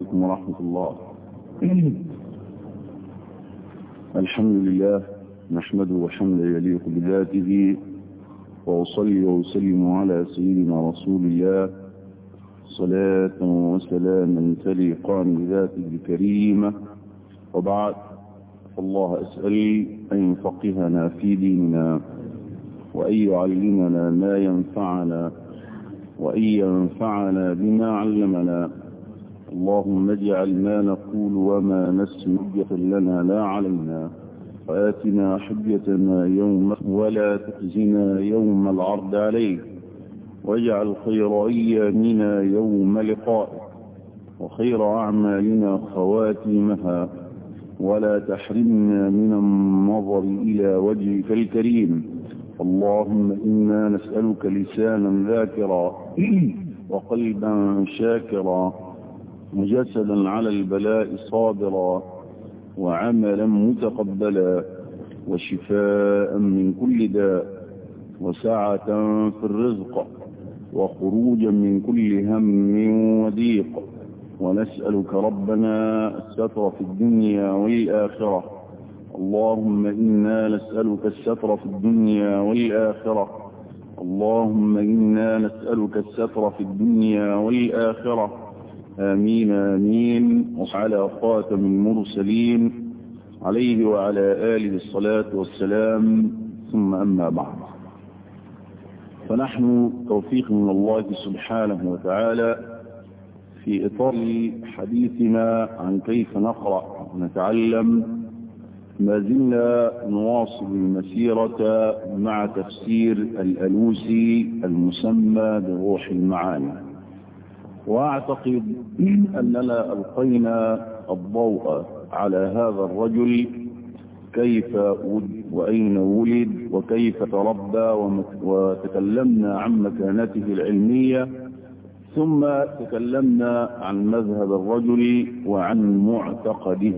عليكم ورحمة الله الحمد لله نحمده حمدا يليق بذاته وأصلي وأسلم على سيدنا رسول الله صلاة وسلاما تليقان بذاته الكريمة وبعد الله أسأل أن يفقهنا في ديننا وأن يعلمنا ما ينفعنا وأن ينفعنا بما علمنا اللهم اجعل ما نقول وما نسمع حجة لنا لا علينا وآتنا حجتنا يوم ولا تخزنا يوم العرض عليك واجعل خير أيامنا يوم لقائك وخير أعمالنا خواتيمها ولا تحرمنا من النظر إلى وجهك الكريم اللهم إنا نسألك لسانا ذاكرا وقلبا شاكرا وجسدا على البلاء صابرا وعملا متقبلا وشفاء من كل داء وسعة في الرزق وخروجا من كل هم وضيق ونسألك ربنا الستر في الدنيا والآخرة اللهم إنا نسألك الستر في الدنيا والآخرة اللهم إنا نسألك الستر في الدنيا والآخرة آمين آمين وعلى خاتم المرسلين عليه وعلى آله الصلاة والسلام ثم أما بعد فنحن توفيق من الله سبحانه وتعالى في إطار حديثنا عن كيف نقرأ ونتعلم ما زلنا نواصل المسيرة مع تفسير الألوسي المسمى بروح المعاني وأعتقد أننا ألقينا الضوء على هذا الرجل كيف ولد وأين ولد وكيف تربى وتكلمنا عن مكانته العلمية ثم تكلمنا عن مذهب الرجل وعن معتقده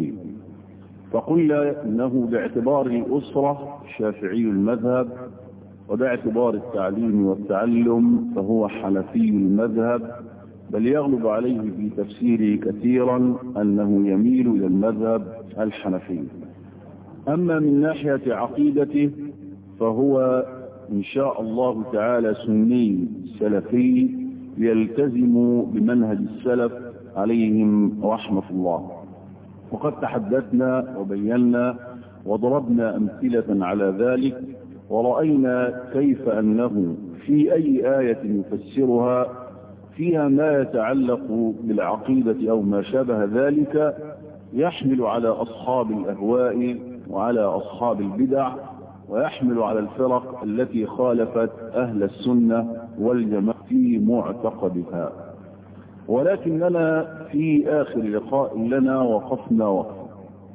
فقلنا انه باعتبار الاسرة شافعي المذهب وباعتبار التعليم والتعلم فهو حنفي المذهب بل يغلب عليه في تفسيره كثيرا انه يميل الى المذهب الحنفي اما من ناحية عقيدته فهو ان شاء الله تعالى سني سلفي يلتزم بمنهج السلف عليهم رحمة الله وقد تحدثنا وبينا وضربنا أمثلة على ذلك ورأينا كيف أنه في أي آية يفسرها فيها ما يتعلق بالعقيدة أو ما شابه ذلك يحمل على أصحاب الأهواء وعلى أصحاب البدع ويحمل على الفرق التي خالفت أهل السنة والجماعة في معتقدها ولكننا في آخر لقاء لنا وقفنا وقفا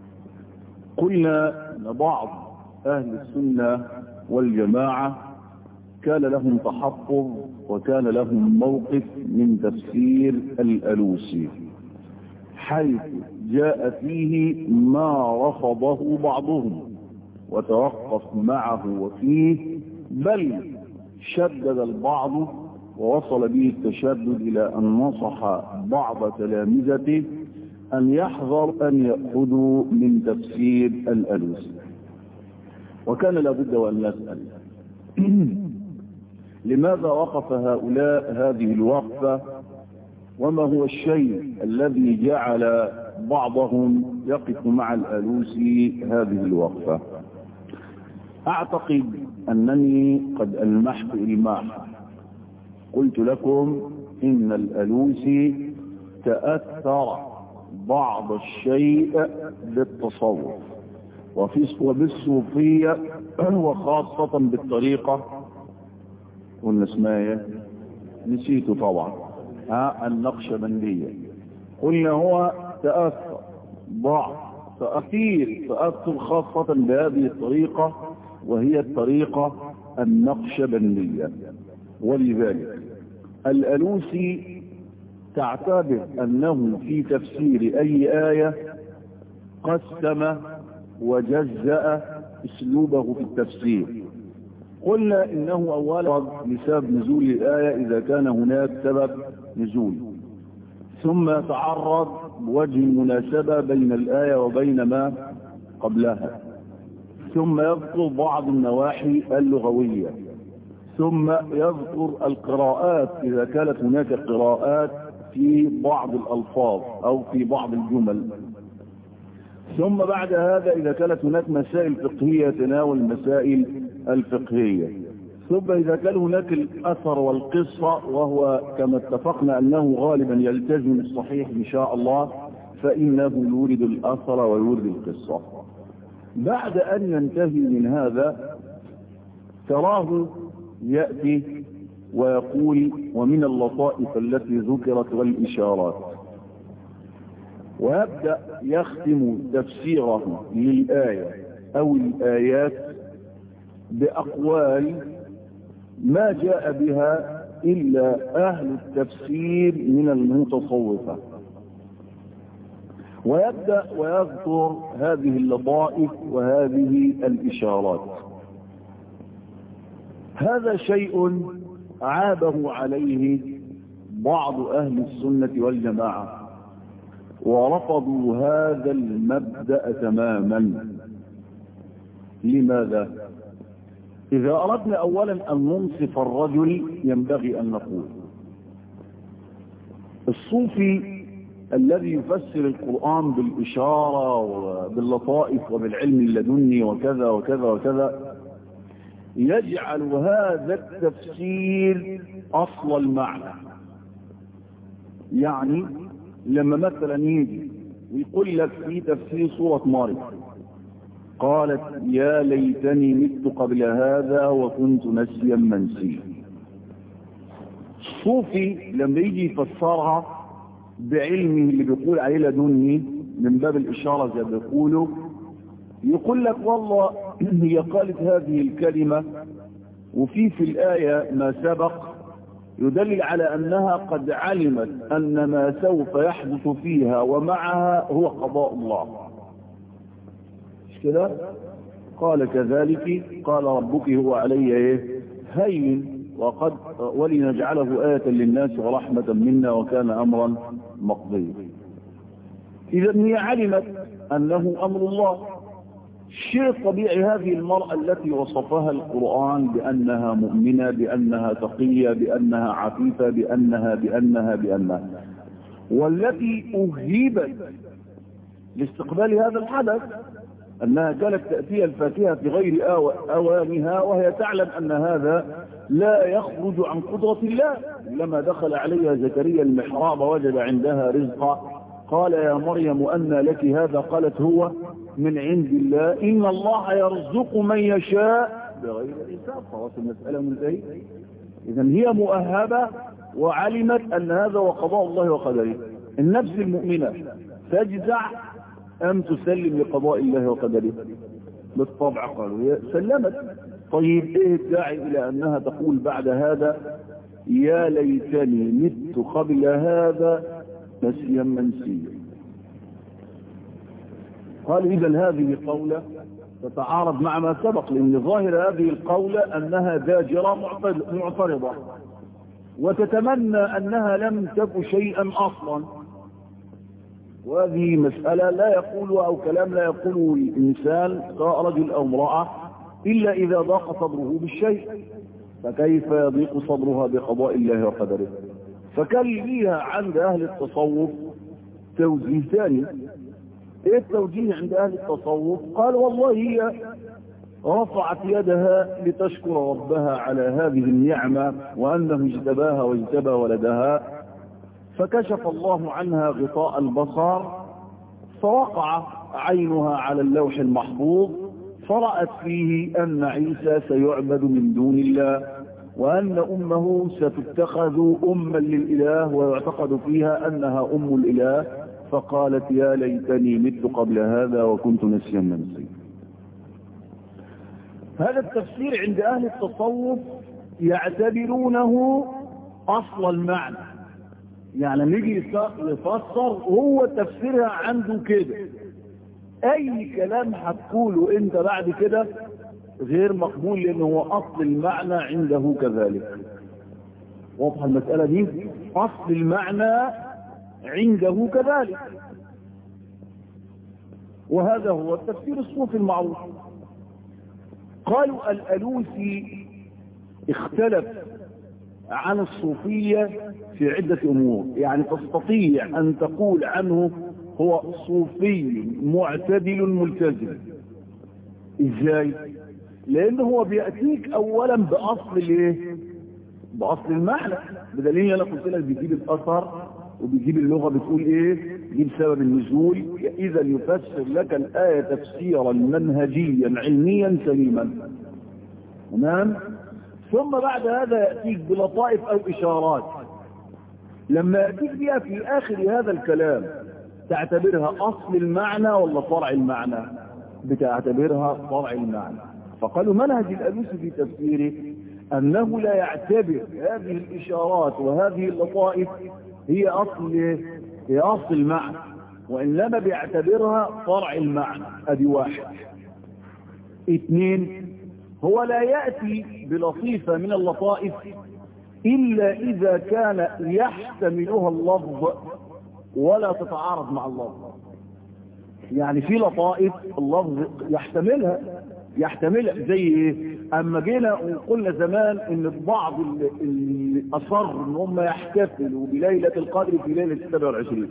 قلنا أن بعض أهل السنة والجماعة كان لهم تحفظ وكان لهم موقف من تفسير الألوسي حيث جاء فيه ما رفضه بعضهم وتوقف معه وفيه بل شدد البعض ووصل به التشدد إلى أن نصح بعض تلامذته أن يحذر أن يأخذوا من تفسير الألوسي وكان لابد وأن نسأل لماذا وقف هؤلاء هذه الوقفة وما هو الشيء الذي جعل بعضهم يقف مع الألوسي هذه الوقفة أعتقد أنني قد ألمحت إلماحا قلت لكم إن الألوسي تأثر بعض الشيء بالتصوف وبالصوفية وخاصة بالطريقة قلنا اسمها نسيته طبعا ها النقشبندية قلنا هو تأثر بعض تأثير تأثر خاصة بهذه الطريقة وهي الطريقة النقشبندية ولذلك الألوسي تعتبر أنه في تفسير أي آية قسم وجزأ اسلوبه في التفسير قلنا إنه أولا لسبب نزول الآية إذا كان هناك سبب نزول ثم يتعرض بوجه المناسبة بين الآية وبين ما قبلها ثم يذكر بعض النواحي اللغوية ثم يذكر القراءات إذا كانت هناك قراءات في بعض الألفاظ أو في بعض الجمل ثم بعد هذا إذا كانت هناك مسائل فقهية يتناول المسائل الفقهية ثم إذا كان هناك الأثر والقصة وهو كما اتفقنا أنه غالبا يلتزم الصحيح إن شاء الله فإنه يورد الأثر ويورد القصة بعد أن ينتهي من هذا تراه يأتي ويقول ومن اللطائف التي ذكرت والإشارات ويبدأ يختم تفسيره للآية أو الآيات بأقوال ما جاء بها إلا أهل التفسير من المتصوفة ويبدأ ويذكر هذه اللطائف وهذه الإشارات هذا شيء عابه عليه بعض أهل السنة والجماعة ورفضوا هذا المبدأ تماما لماذا؟ إذا أردنا أولا أن ننصف الرجل ينبغي أن نقول الصوفي الذي يفسر القرآن بالإشارة وباللطائف وبالعلم اللدني وكذا وكذا وكذا يجعل هذا التفسير أصل المعنى يعني لما مثلا يجي ويقول لك في تفسير سورة مريم قالت يا ليتني مت قبل هذا وكنت نسيا منسيا الصوفي لما يجي يفسرها بعلمه اللي بيقول عليه لدني من باب الإشارة زي ما بيقولوا يقول لك والله هي قالت هذه الكلمة وفي في الآية ما سبق يدلل على أنها قد علمت أن ما سوف يحدث فيها ومعها هو قضاء الله مش كده قال كذلك قال ربك هو علي ايه هين وقد ولنجعله آية للناس ورحمة منا وكان أمرا مقضيا إذا هي علمت أنه أمر الله الشيء الطبيعي هذه المرأة التي وصفها القرآن بأنها مؤمنة بأنها تقية بأنها عفيفة بأنها بأنها بأنها والتي أهيبت لاستقبال هذا الحدث أنها كانت تأتي الفاكهة في غير أوانها وهي تعلم أن هذا لا يخرج عن قدرة الله لما دخل عليها زكريا المحراب وجد عندها رزقا قال يا مريم أن لك هذا قالت هو من عند الله إن الله يرزق من يشاء بغير حساب خلاص المسألة منتهية إذا هي مؤهبة وعلمت أن هذا وقضاء الله وقدره النفس المؤمنة تجزع أم تسلم لقضاء الله وقدره بالطبع قالوا سلمت طيب ايه الداعي الى انها تقول بعد هذا يا ليتني مت قبل هذا نسيا منسيا قال اذا هذه قولة تتعارض مع ما سبق لان ظاهر هذه القولة انها داجرة معترضة وتتمنى انها لم تك شيئا اصلا وهذه مسألة لا يقول أو كلام لا يقوله الإنسان سواء رجل أو امرأة إلا إذا ضاق صدره بالشيء فكيف يضيق صدرها بقضاء الله وقدره فكان ليها عند أهل التصوف توجيه ثاني ايه التوجيه عند أهل التصوف قال والله هي رفعت يدها لتشكر ربها على هذه النعمة وأنه اجتباها واجتبى ولدها فكشف الله عنها غطاء البصر فوقع عينها على اللوح المحفوظ فرأت فيه أن عيسى سيعبد من دون الله وأن أمه ستتخذ أما للإله ويعتقد فيها أنها أم الإله فقالت يا ليتني مت قبل هذا وكنت نسيا منسيا هذا التفسير عند أهل التصوف يعتبرونه أصل المعنى يعني نيجي يفسر هو تفسيرها عنده كده اي كلام هتقوله انت بعد كده غير مقبول لانه هو اصل المعنى عنده كذلك واضحه المسألة دي اصل المعنى عنده كذلك وهذا هو التفسير الصوفي المعروف قالوا الألوسي اختلف عن الصوفية في عدة أمور يعني تستطيع أن تقول عنه هو صوفي معتدل ملتزم ازاي لأنه هو بيأتيك أولا بأصل الايه بأصل المعنى بدليل أنا قلت لك بيجيب الأثر وبيجيب اللغة بتقول ايه يجيب سبب النزول اذا يفسر لك الآية تفسيرا منهجيا علميا سليما تمام ثم بعد هذا يأتيك بلطائف او اشارات لما يأتيك بها في اخر هذا الكلام تعتبرها اصل المعنى ولا فرع المعنى بتعتبرها فرع المعنى فقالوا منهج الالوسي في تفسيره انه لا يعتبر هذه الاشارات وهذه اللطائف هي اصل هي اصل المعنى وانما بيعتبرها فرع المعنى ادي واحد اثنين هو لا يأتي بلطيفة من اللطائف إلا إذا كان يحتملها اللفظ ولا تتعارض مع اللفظ يعني في لطائف اللفظ يحتملها يحتملها زي ايه اما جينا وقلنا زمان ان بعض اللي اصر ان هم يحتفلوا بليلة القدر في ليلة 27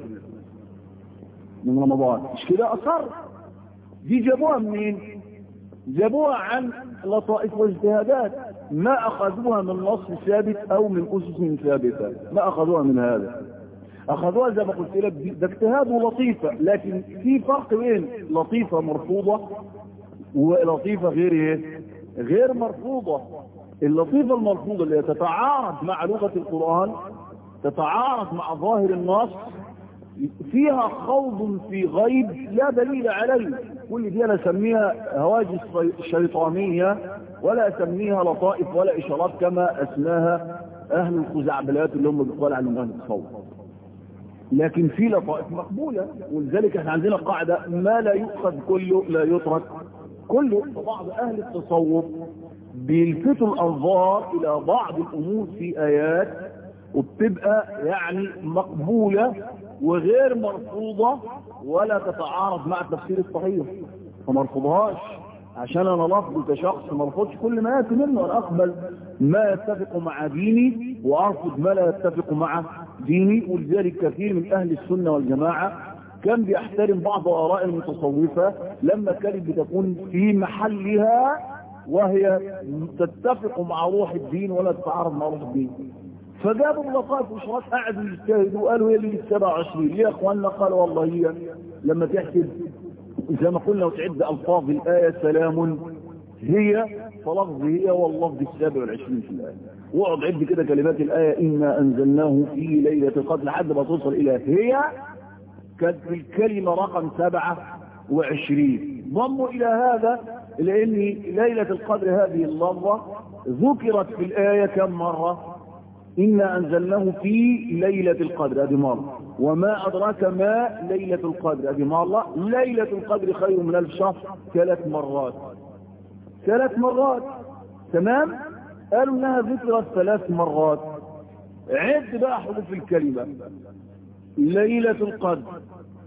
من رمضان مش كده اصر دي جابوها منين جابوها عن لطائف واجتهادات ما اخذوها من نص ثابت او من اسس ثابتة ما اخذوها من هذا اخذوها زي ما قلت لك ده اجتهاد ولطيفة لكن في فرق بين لطيفة مرفوضة ولطيفة غير ايه غير مرفوضة اللطيفة المرفوضة اللي تتعارض مع لغة القرآن تتعارض مع ظاهر النص فيها خوض في غيب لا دليل عليه كل دي انا اسميها هواجس شيطانية ولا اسميها لطائف ولا اشارات كما اسماها اهل الخزعبلات اللي هم بيقال عنهم اهل التصوف لكن في لطائف مقبولة ولذلك احنا عندنا قاعدة ما لا يؤخذ كله لا يترك كله بعض اهل التصوف بيلفتوا الانظار الى بعض الامور في ايات وبتبقى يعني مقبولة وغير مرفوضة ولا تتعارض مع التفسير الصحيح فما رفضهاش عشان انا لفظ كشخص ما ارفضش كل ما ياتي منه انا اقبل ما يتفق مع ديني وارفض ما لا يتفق مع ديني ولذلك كثير من اهل السنة والجماعة كان بيحترم بعض اراء المتصوفة لما كانت بتكون في محلها وهي تتفق مع روح الدين ولا تتعارض مع روح الدين فجابوا اللطائف وشرات قعدوا يجتهدوا وقالوا هي اللي 27 ليه يا اخواننا قالوا والله هي لما تحسب زي ما قلنا وتعد الفاظ الايه سلام هي فلفظ هي واللفظ السابع والعشرين في الايه واقعد عد كده كلمات الايه انا انزلناه في ليله القدر لحد ما توصل الى هي كانت الكلمه رقم 27 ضموا الى هذا لان ليله القدر هذه اللفظه ذكرت في الايه كم مره إنا أنزلناه في ليلة القدر هذه مرة وما أدراك ما ليلة القدر هذه مرة ليلة القدر خير من ألف شهر ثلاث مرات ثلاث مرات تمام قالوا انها ذكرت ثلاث مرات عد بقى حروف الكلمة ليلة القدر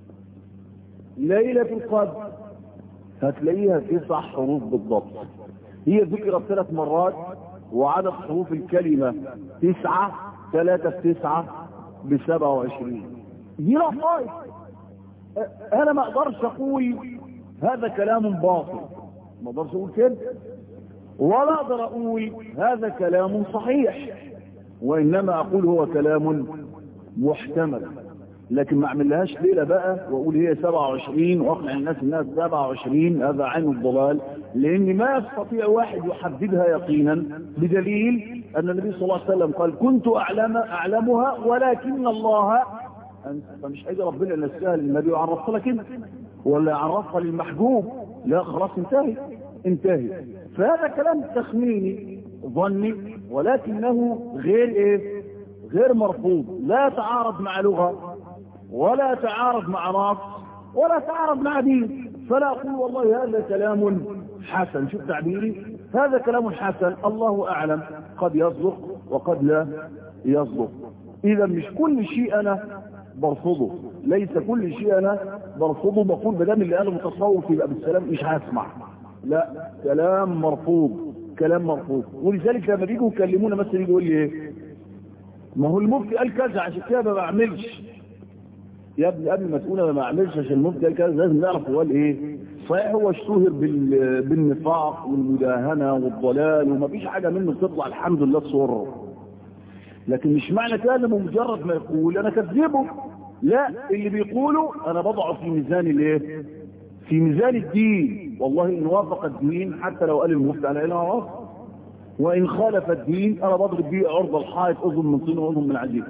ليلة القدر هتلاقيها تسع حروف بالضبط هي ذكرت ثلاث مرات وعدد حروف الكلمة تسعة ثلاثة في تسعة بسبعة وعشرين دي لطائف انا ما اقدرش اقول هذا كلام باطل ما اقدرش اقول كده ولا اقدر اقول هذا كلام صحيح وانما اقول هو كلام محتمل لكن ما اعملهاش ليلة بقى واقول هي 27 واقنع الناس انها 27 هذا عين الضلال لان ما يستطيع واحد يحددها يقينا بدليل ان النبي صلى الله عليه وسلم قال كنت اعلم اعلمها ولكن الله فمش هيجي ربنا ينساها للنبي ويعرفها لك انت ولا يعرفها للمحجوب لا خلاص انتهي انتهي فهذا كلام تخميني ظني ولكنه غير ايه غير مرفوض لا يتعارض مع لغة ولا يتعارض مع نص ولا يتعارض مع دين فلا اقول والله هذا كلام حسن شوف تعبيري هذا كلام حسن الله اعلم قد يصدق وقد لا يصدق اذا مش كل شيء انا برفضه ليس كل شيء انا برفضه بقول بدام اللي قاله متصوف يبقى بالسلام مش هسمع لا كلام مرفوض كلام مرفوض ولذلك لما بيجوا يكلمونا مثلا يجي يقول لي ايه ما هو المفتي قال كذا عشان كده ما بعملش يا ابني قبل ما تقول انا ما اعملش عشان المفتي قال كذا لازم نعرف هو قال ايه صحيح هو اشتهر بال... بالنفاق والمداهنه والضلال وما فيش حاجه منه بتطلع الحمد لله تصور لكن مش معنى كده بمجرد ما يقول انا كذبه لا اللي بيقوله انا بضعه في ميزان الايه في ميزان الدين والله ان وافق الدين حتى لو قال المفتي على اله وافق وان خالف الدين انا بضرب بيه عرض الحائط اذن من طين واذن من عجيب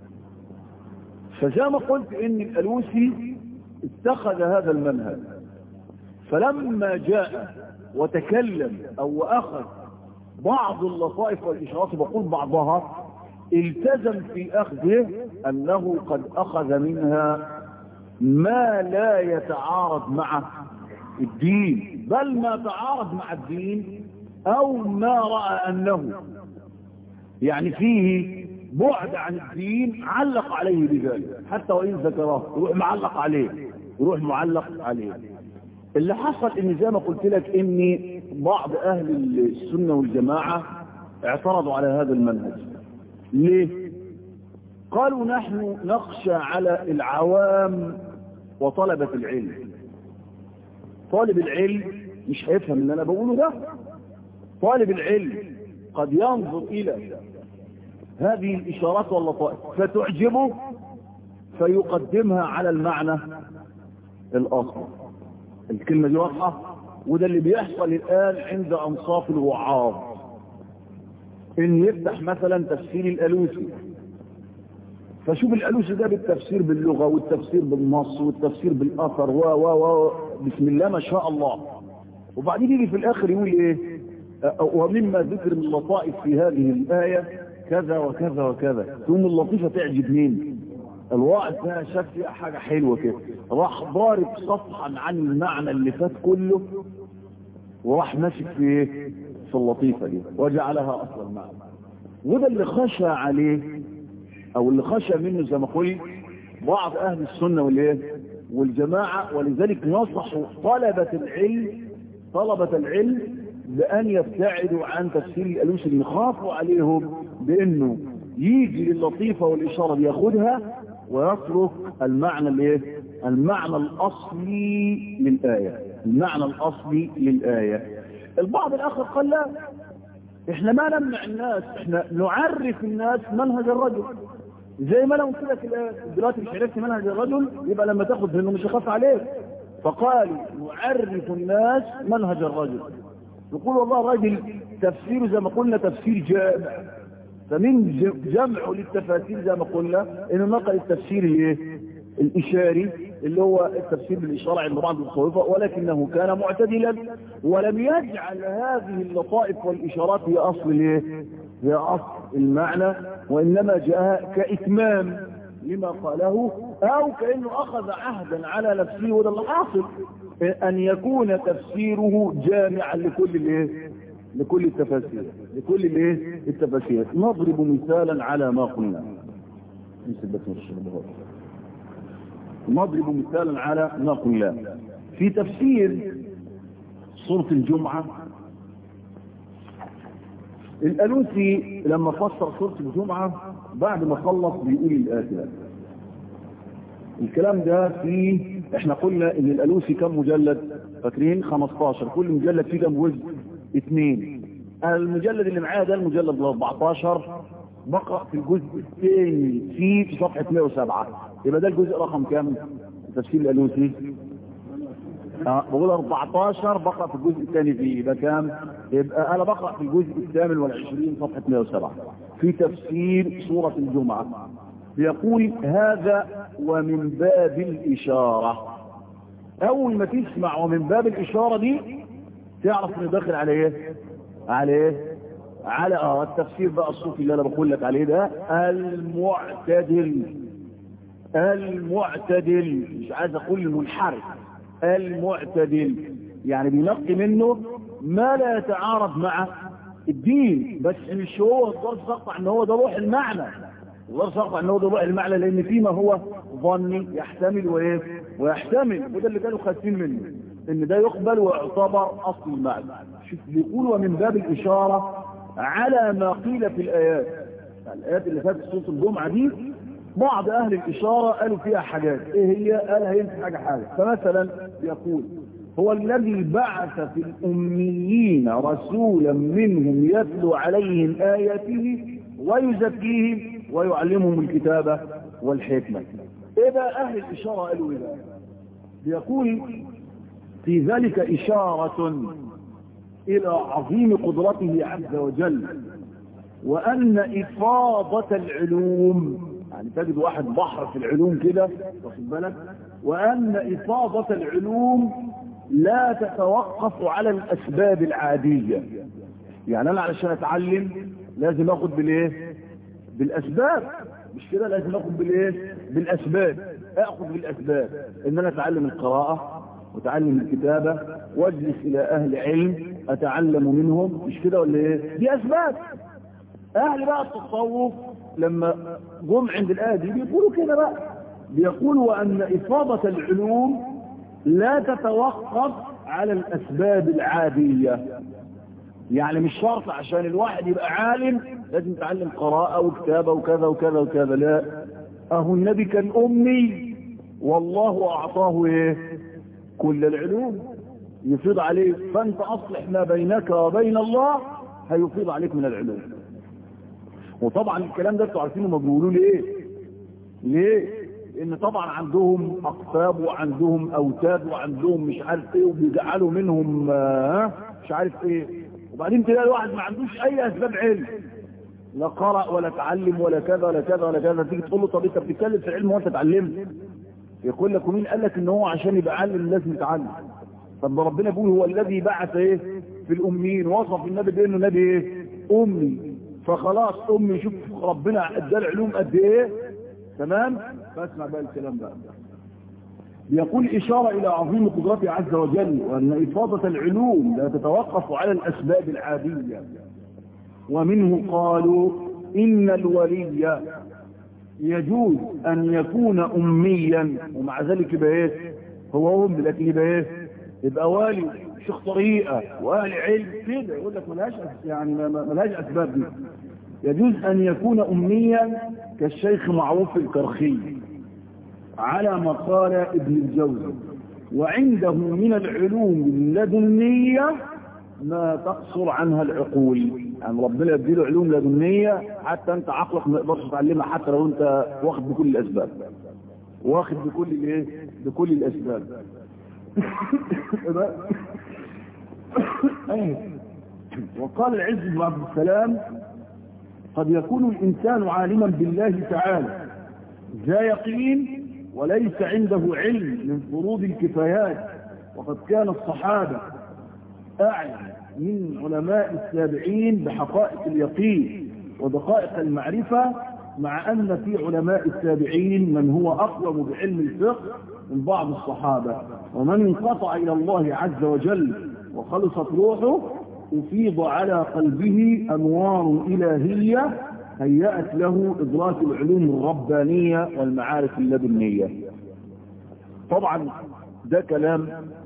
فزي ما قلت ان الالوسي اتخذ هذا المنهج فلما جاء وتكلم او اخذ بعض اللطائف والاشارات بقول بعضها التزم في اخذه انه قد اخذ منها ما لا يتعارض مع الدين بل ما تعارض مع الدين او ما رأى انه يعني فيه بعد عن الدين علق عليه بذلك حتى وان ذكره يروح معلق عليه يروح معلق عليه اللي حصل ان زي ما قلت لك ان بعض اهل السنة والجماعة اعترضوا على هذا المنهج ليه قالوا نحن نخشى على العوام وطلبة العلم طالب العلم مش هيفهم اللي انا بقوله ده طالب العلم قد ينظر الى هذه الاشارات واللطائف فتعجبه فيقدمها على المعنى الاخر الكلمة دي واضحة وده اللي بيحصل الآن عند أنصاف الوعاظ إن يفتح مثلا تفسير الألوسي فشوف الألوسي ده بالتفسير باللغة والتفسير بالنص والتفسير بالأثر و و و بسم الله ما شاء الله وبعدين يجي في الآخر يقول إيه ومما ذكر من اللطائف في هذه الآية كذا وكذا وكذا ثم اللطيفة تعجب مين الواعظ ده شاف فيها حاجة حلوة كده راح ضارب صفحا عن المعنى اللي فات كله وراح ماسك في ايه في اللطيفة دي وجعلها اصل المعنى وده اللي خشى عليه او اللي خشى منه زي ما قلت بعض اهل السنة والايه والجماعة ولذلك نصحوا طلبة العلم طلبة العلم بان يبتعدوا عن تفسير الالوس اللي خافوا عليهم بانه يجي للطيفة والاشارة ياخدها ويترك المعنى الايه المعنى الاصلي للآية المعنى الاصلي للآية البعض الاخر قال لا احنا ما نمنع الناس احنا نعرف الناس منهج الرجل زي ما انا قلت لك الان دلوقتي مش عرفت منهج الرجل يبقى لما تاخد منه مش هخاف عليك فقالوا نعرف الناس منهج الرجل يقول والله الرجل تفسيره زي ما قلنا تفسير جامع فمن جمع للتفاسير زي ما قلنا انه نقل التفسير الايه الاشاري اللي هو التفسير بالاشاره عند بعض الصوفه ولكنه كان معتدلا ولم يجعل هذه اللطائف والاشارات هي اصل الايه هي اصل المعنى وانما جاء كاتمام لما قاله او كانه اخذ عهدا على نفسه وده اللي حاصل ان يكون تفسيره جامعا لكل الايه لكل التفاسير لكل الايه التفاسير نضرب مثالا على ما قلنا نضرب مثالا على ما قلنا في تفسير سورة الجمعة الألوسي لما فسر سورة الجمعة بعد ما خلص بيقول الآتي الكلام ده فيه احنا قلنا ان الألوسي كم مجلد فاكرين 15 كل مجلد فيه كم جزء اثنين المجلد اللي معايا ده المجلد ال 14 بقرأ في الجزء الثاني فيه في صفحة 107 يبقى ده الجزء رقم كام تفسير الألوسي أه بقول 14 بقرأ في الجزء الثاني فيه يبقى كام يبقى أنا بقرأ في الجزء الثامن والعشرين صفحة 107 في تفسير سورة الجمعة بيقول هذا ومن باب الإشارة أول ما تسمع ومن باب الإشارة دي تعرف انه داخل على ايه على ايه على اه التفسير بقى الصوفي اللي انا بقول لك عليه ده المعتدل المعتدل مش عايز اقول المنحرف المعتدل يعني بينقي منه ما لا يتعارض مع الدين بس مش هو الظرف تقطع ان هو ده روح المعنى وغير صرف انه ده روح المعنى لان فيما هو ظني يحتمل وايه ويحتمل وده اللي كانوا خايفين منه ان ده يقبل ويعتبر اصل المعنى شوف بيقول ومن باب الاشاره على ما قيل في الايات الايات اللي فاتت سوره الجمعه دي بعض اهل الاشاره قالوا فيها حاجات ايه هي قال هينفع حاجه حاجه فمثلا يقول هو الذي بعث في الاميين رسولا منهم يتلو عليهم اياته ويزكيهم ويعلمهم الكتابه والحكمه ايه بقى اهل الاشاره قالوا ايه بقى بيقول في ذلك اشاره الى عظيم قدرته عز وجل وان افاضه العلوم يعني تجد واحد بحر في العلوم كده واخد بالك وان افاضه العلوم لا تتوقف على الاسباب العاديه يعني انا علشان اتعلم لازم اخد بالايه بالاسباب مش كده لازم اخد بالايه بالاسباب اخد بالاسباب ان انا اتعلم القراءه واتعلم الكتابه واجلس الى اهل علم اتعلم منهم مش كده ولا ايه دي اسباب اهل بقى التصوف لما جم عند الايه دي بيقولوا كده بقى بيقولوا ان افاضه العلوم لا تتوقف على الاسباب العاديه يعني مش شرط عشان الواحد يبقى عالم لازم يتعلم قراءه وكتابه وكذا وكذا وكذا لا اهو النبي كان امي والله اعطاه ايه كل العلوم يفيض عليك فانت اصلح ما بينك وبين الله هيفيض عليك من العلوم وطبعا الكلام ده انتوا عارفينه ما بيقولوا ليه ليه لان طبعا عندهم اقطاب وعندهم اوتاد وعندهم مش عارف ايه وبيجعلوا منهم آه مش عارف ايه وبعدين تلاقي الواحد ما عندوش اي اسباب علم لا قرأ ولا تعلم ولا كذا ولا كذا ولا كذا تيجي تقول له طب انت بتتكلم في العلم وانت اتعلمت يقول لك ومين قال لك ان هو عشان يبقى عالم لازم يتعلم طب ده ربنا بيقول هو الذي بعث ايه في الاميين وصف النبي بانه نبي ايه امي فخلاص امي شوف ربنا ادى العلوم قد ايه تمام فاسمع بقى الكلام بقى يقول إشارة إلى عظيم قدرته عز وجل وأن إفاضة العلوم لا تتوقف على الأسباب العادية ومنه قالوا إن الولي يجوز أن يكون أميا ومع ذلك يبقى إيه هو أم لكن يبقى إيه يبقى والي شيخ طريقة وأهل علم كده يقول لك ملهاش يعني ملهاش أسباب دي يجوز أن يكون أميا كالشيخ معروف الكرخي على ما قال ابن الجوزي وعنده من العلوم اللدنية ما تقصر عنها العقول يعني ربنا يديله علوم لدنية حتى انت عقلك ما يقدرش تعلمها حتى لو انت واخد بكل الاسباب واخد بكل الايه بكل الاسباب وقال العز بن عبد السلام قد يكون الانسان عالما بالله تعالى ذا يقين وليس عنده علم من فروض الكفايات وقد كان الصحابة أعلم من علماء السابعين بحقائق اليقين ودقائق المعرفة مع أن في علماء السابعين من هو أقوم بعلم الفقه من بعض الصحابة ومن انقطع إلى الله عز وجل وخلصت روحه أفيض على قلبه أنوار إلهية هيأت له إدراك العلوم الربانية والمعارف اللدنية طبعا ده كلام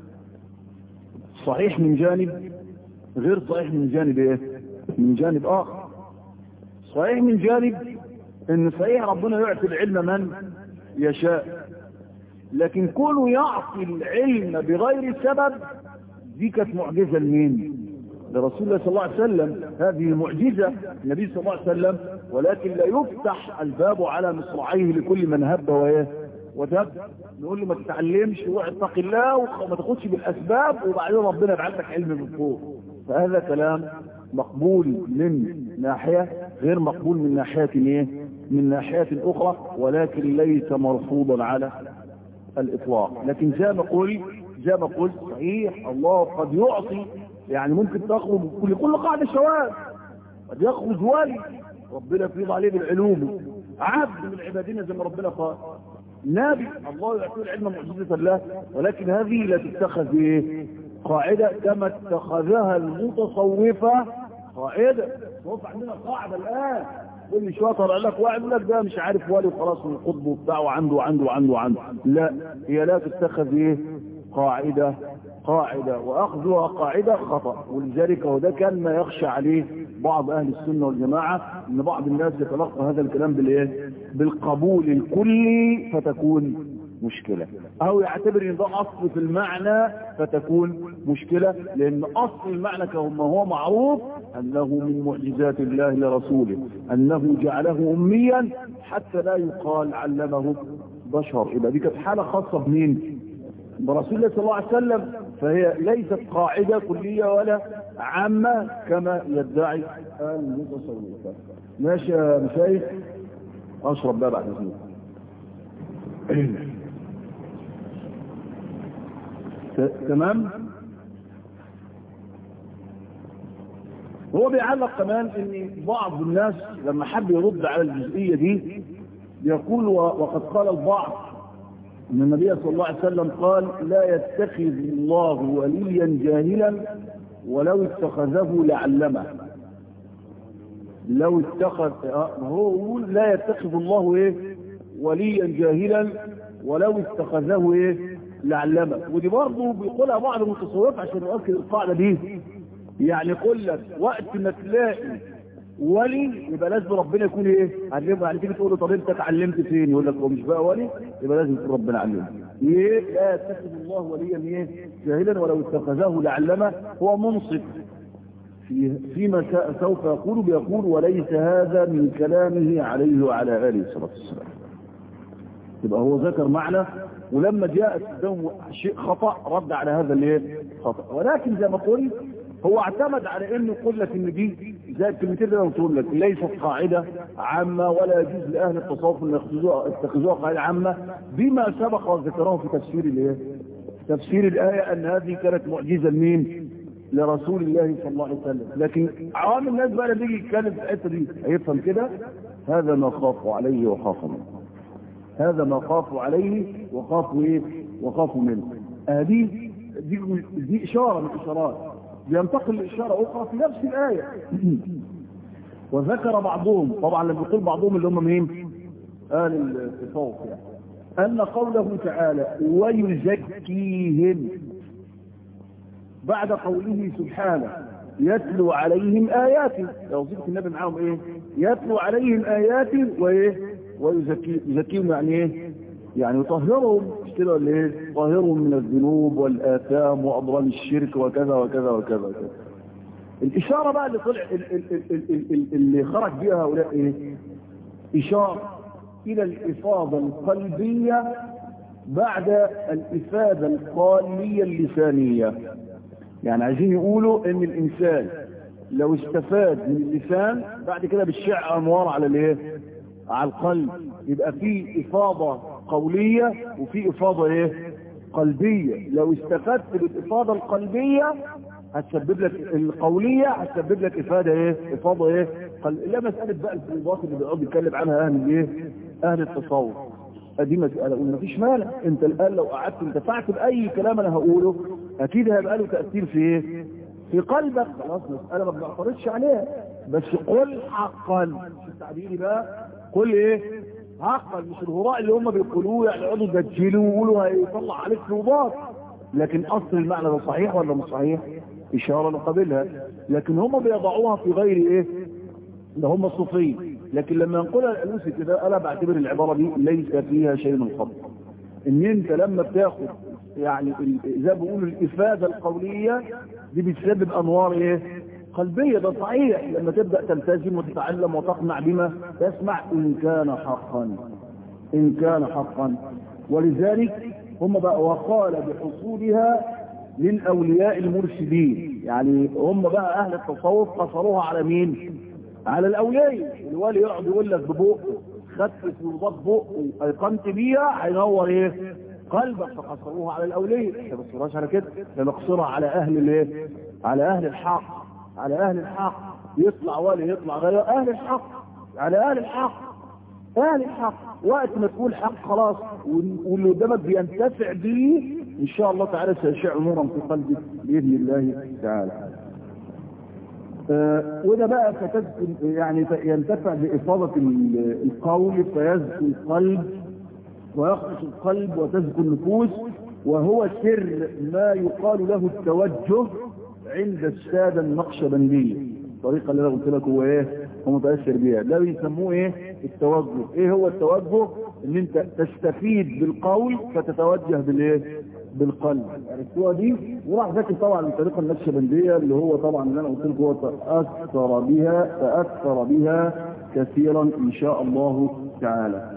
صحيح من جانب غير صحيح من جانب ايه من جانب اخر صحيح من جانب ان صحيح ربنا يعطي العلم من يشاء لكن كونه يعطي العلم بغير سبب دي كانت معجزة لمين لرسول الله صلى الله عليه وسلم هذه معجزة النبي صلى الله عليه وسلم ولكن لا يفتح الباب على مصراعيه لكل من هب وإيه وتب نقول له ما تتعلمش واتق الله وما تاخدش بالأسباب وبعدين ربنا يبعث لك علم من فوق فهذا كلام مقبول من ناحية غير مقبول من ناحية ايه من ناحية أخرى ولكن ليس مرفوضا على الإطلاق لكن زي ما قلت زي ما قلت صحيح الله قد يعطي يعني ممكن تخرج كل كل قاعدة شواذ قد يخرج ولي ربنا يفيض عليه بالعلوم عبد من عبادنا زي ما ربنا قال نبي الله يعطيه العلم معجزة الله ولكن هذه لا تتخذ ايه قاعدة كما اتخذها المتصوفة قاعدة صوف عندنا قاعدة الآن كل شويه طلع لك واحد يقول لك ده مش عارف ولي وخلاص من قطبه وبتاع وعنده وعنده وعنده وعنده لا هي لا تتخذ ايه قاعده قاعده واخذها قاعده خطا ولذلك هو ده كان ما يخشى عليه بعض اهل السنه والجماعه ان بعض الناس يتلقى هذا الكلام بالايه بالقبول الكلي فتكون مشكلة او يعتبر ان ده اصل في المعنى فتكون مشكلة لان اصل المعنى كما هو معروف انه من معجزات الله لرسوله انه جعله اميا حتى لا يقال علمه بشر يبقى دي كانت حالة خاصة بمين برسول الله صلى الله عليه وسلم فهي ليست قاعدة كلية ولا عامة كما يدعي المتصوفة ماشي يا مشايخ اشرب بقى بعد اذنك تمام هو بيعلق كمان ان بعض الناس لما حب يرد على الجزئية دي يقول وقد قال البعض ان النبي صلى الله عليه وسلم قال لا يتخذ الله وليا جاهلا ولو اتخذه لعلمه لو اتخذ هو يقول لا يتخذ الله ايه وليا جاهلا ولو اتخذه ايه لعلمه ودي برضه بيقولها بعض المتصوفين عشان يؤكد القاعده دي يعني يقول لك وقت ما تلاقي ولي يبقى لازم ربنا يكون ايه علمه يعني تيجي تقول له طب انت اتعلمت فين يقول لك هو مش بقى ولي يبقى لازم يكون ربنا علمه ايه لا يتخذ الله وليا ايه جاهلا ولو اتخذه لعلمه هو منصف في فيما سوف يقول بيقول وليس هذا من كلامه عليه وعلى اله الصلاه والسلام يبقى هو ذكر معنى ولما جاءت قدامه شيء خطا رد على هذا الايه خطا ولكن زي ما قلت هو اعتمد على انه يقول لك ان دي زي الكلمتين اللي انا قلت لك ليست قاعده عامه ولا يجوز لاهل التصوف ان يتخذوها قاعده عامه بما سبق وذكره في تفسير الايه تفسير الايه ان هذه كانت معجزه لمين لرسول الله صلى الله عليه وسلم لكن عوام الناس بقى لما يجي يتكلم في الحته دي هيفهم كده هذا ما خافوا عليه وخافوا منه هذا ما خافوا عليه وخافوا ايه وخافوا منه هذه دي, دي اشاره من الاشارات بينتقل لاشاره اخرى في نفس الايه وذكر بعضهم طبعا لما يقول بعضهم اللي هم مين اهل التصوف يعني ان قوله تعالى ويزكيهم بعد قوله سبحانه يتلو عليهم آياته لو زدت النبي معاهم ايه يتلو عليهم آياته وايه ويزكي يزكيهم يعني ايه يعني يطهرهم مش كده ولا ايه يطهرهم من الذنوب والآثام وأضرار الشرك وكذا وكذا وكذا وكذا الإشارة بقى اللي طلع اللي خرج بها هؤلاء ايه إشارة إلى الإفاضة القلبية بعد الإفادة القالية اللسانية يعني عايزين يقولوا ان الانسان لو استفاد من اللسان بعد كده بالشع انوار على الايه على القلب يبقى في افاضة قولية وفي افاضة ايه قلبية لو استفدت بالافاضة القلبية هتسبب لك القولية هتسبب لك افادة ايه افاضة ايه قل... لا مسألة بقى الفيضات اللي بيقعد يتكلم عنها اهل الايه اهل التصوف دي مسألة قلنا مفيش مانع انت الان لو قعدت انتفعت باي كلام انا هقوله اكيد هيبقى له تأثير في ايه في قلبك خلاص مسألة ما بنعترضش عليها بس قل حقا شوف تعبيري بقى قل ايه حقا مش الهراء اللي هم بيقولوه يعني يقعدوا يدجلوا ويقولوا هيطلع عليك فوضات لكن اصل المعنى ده صحيح ولا مش صحيح اشارة نقابلها لكن هم بيضعوها في غير ايه ده هم الصوفيه لكن لما ينقلها الالوسي كده انا بعتبر العبارة دي ليس فيها شيء من خطأ ان انت لما بتاخد يعني زي ما بيقولوا الافادة القولية دي بتسبب انوار ايه قلبية ده صحيح لما تبدأ تلتزم وتتعلم وتقنع بما تسمع ان كان حقا ان كان حقا ولذلك هم بقى وقال بحصولها للاولياء المرشدين يعني هم بقى اهل التصوف قصروها على مين على الاولياء الولي يقعد يقول لك ببقه خدت فيوضات بقه ايقنت بيها هينور ايه قلبك فقصروها على الاولياء ما بصراش على كده نقصرها على اهل الايه على اهل الحق على اهل الحق يطلع ولي يطلع غير اهل الحق على اهل الحق اهل الحق وقت ما تقول حق خلاص واللي قدامك بينتفع به ان شاء الله تعالى سيشع نورا في قلبك باذن الله تعالى آه وده بقى فتذكر يعني ينتفع بإفاضة القول فيزكو القلب ويخرج القلب وتزكو النفوس وهو سر ما يقال له التوجه عند السادة النقشبندية الطريقة اللي انا قلت لك هو ايه هو متأثر بيها ده بيسموه ايه التوجه ايه هو التوجه ان انت تستفيد بالقول فتتوجه بالايه بالقلب عرفتوها دي وراح ذاكر طبعا الطريقة النقشبندية اللي هو طبعا اللي انا قلت لك هو تأثر بها تأثر بها كثيرا ان شاء الله تعالى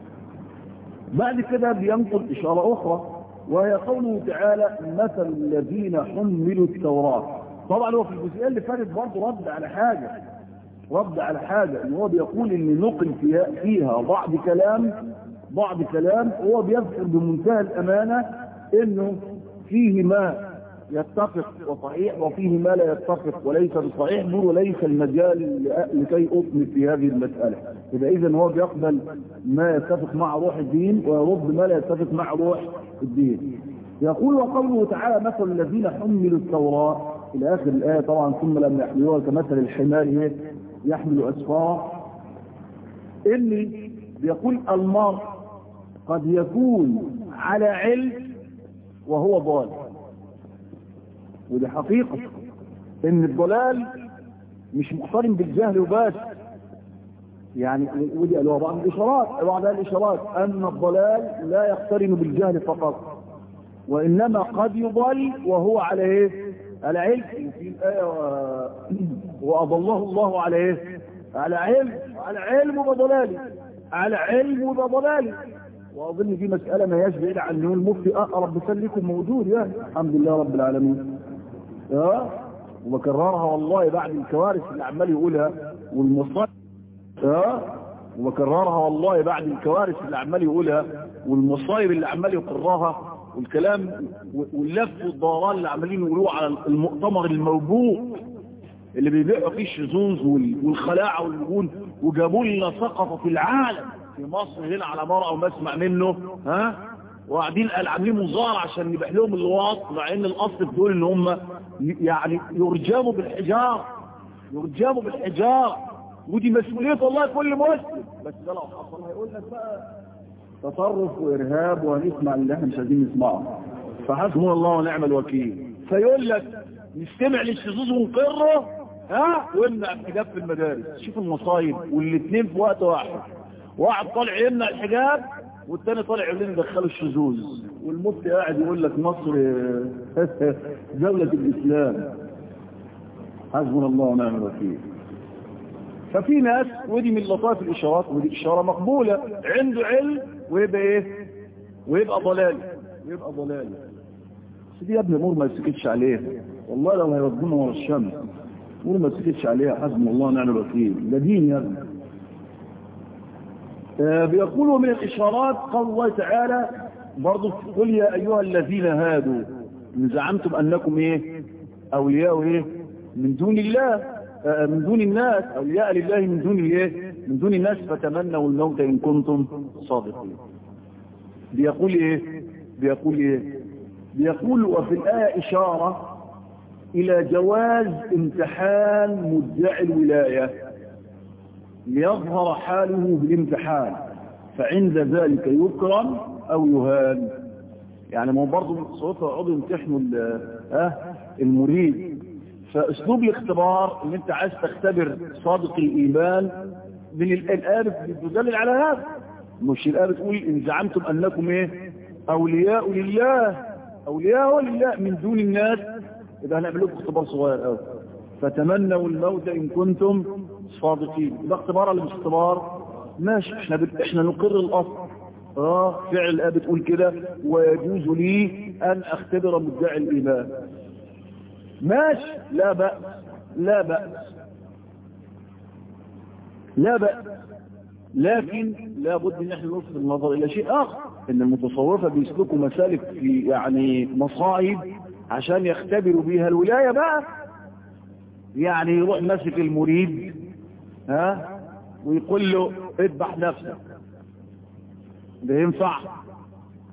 بعد كده بينقل اشارة اخرى وهي قوله تعالى مثل الذين حملوا التوراة طبعا هو في الجزئيه اللي فاتت برضه رد على حاجة رد على حاجة ان هو بيقول ان نقل فيها, فيها بعض كلام بعض كلام هو بيذكر بمنتهى الامانة انه فيه ما يتفق وصحيح وفيه ما لا يتفق وليس بصحيح بل وليس المجال لكي اطمس في هذه المسألة يبقى اذا هو بيقبل ما يتفق مع روح الدين ويرد ما لا يتفق مع روح الدين يقول وقوله تعالى مثل الذين حملوا التوراة إلى آخر الآية طبعا ثم لم يحملوها كمثل الحمار يحمل أسفارا إني بيقول المرء قد يكون على علم وهو ضال ودي حقيقة إن الضلال مش مقترن بالجهل وبس يعني ودي قالوا بعض الإشارات بعض الإشارات أن الضلال لا يقترن بالجهل فقط وإنما قد يضل وهو على إيه على علم في الآية وأضله الله على إيه على علم على علم وضلالي على علم وضلالي وأظن دي مسألة ما يشبه إلى عن المفتي أقرب بسلكم موجود يعني الحمد لله رب العالمين اه وبكررها والله بعد الكوارث اللي عمال يقولها والمصائب اه وبكررها والله بعد الكوارث اللي عمال يقولها والمصايب اللي عمال يقرها والكلام واللف والدوران اللي عمالين يقولوه على المؤتمر الموبوء اللي بيبيعوا فيه الشذوذ والخلاعه واللجون وجابوا لنا سقطه في العالم في مصر هنا على مرأة وما اسمع منه ها وقاعدين قال عاملين مظاهره عشان نبيح لهم اللواط مع ان الاصل بتقول ان هم يعني يرجموا بالحجار يرجموا بالحجار ودي مسؤوليه الله كل مسلم بس ده لو حصل هيقول لك بقى تطرف وارهاب وهنسمع اللي احنا مش عايزين نسمعه فحسبنا الله ونعم الوكيل فيقول لك نستمع للشذوذ ونقره ها وامنع الحجاب في المدارس شوف المصايب والاثنين في وقت واحد واحد طالع يمنع الحجاب والتاني طالع يقول لنا دخلوا الشذوذ والمفتي قاعد يقول لك مصر دولة الإسلام حسبنا الله ونعم الوكيل ففي ناس ودي من لطائف الإشارات ودي إشارة مقبولة عنده علم ويبقى إيه ويبقى ضلال ويبقى ضلال بس دي يا ابني امور ما يسكتش عليها والله لو هيودونا ورا الشمس امور ما يسكتش عليها حسبنا الله ونعم الوكيل ده دين يا ابني آه بيقولوا من الإشارات قال الله تعالى برضو قل يا أيها الذين هادوا إن زعمتم أنكم إيه أولياء إيه من دون الله آه من دون الناس أولياء لله من دون الإيه من دون الناس فتمنوا الموت إن كنتم صادقين بيقول إيه بيقول إيه بيقول وفي الآية إشارة إلى جواز امتحان مدعي الولاية ليظهر حاله بالامتحان فعند ذلك يكرم او يهان يعني ما برضه صوتها يقعدوا يمتحنوا اه المريد فاسلوب الاختبار ان انت عايز تختبر صادق الايمان من الآية بتدلل على هذا مش الآية بتقول ان زعمتم انكم ايه اولياء لله اولياء لله من دون الناس يبقى هنعمل لكم اختبار صغير قوي فتمنوا الموت ان كنتم صادقين ده اختبار ولا مش اختبار ماشي احنا بت... احنا نقر الاصل اه فعل الآية بتقول كده ويجوز لي ان اختبر مدعي الايمان ماشي لا بأس لا بأس لا بأس لكن لا بد ان احنا نلفت النظر الى شيء اخر ان المتصوفة بيسلكوا مسالك في يعني مصائب عشان يختبروا بيها الولاية بقى يعني يروح ماسك المريد ها ويقول له اذبح نفسك ده ينفع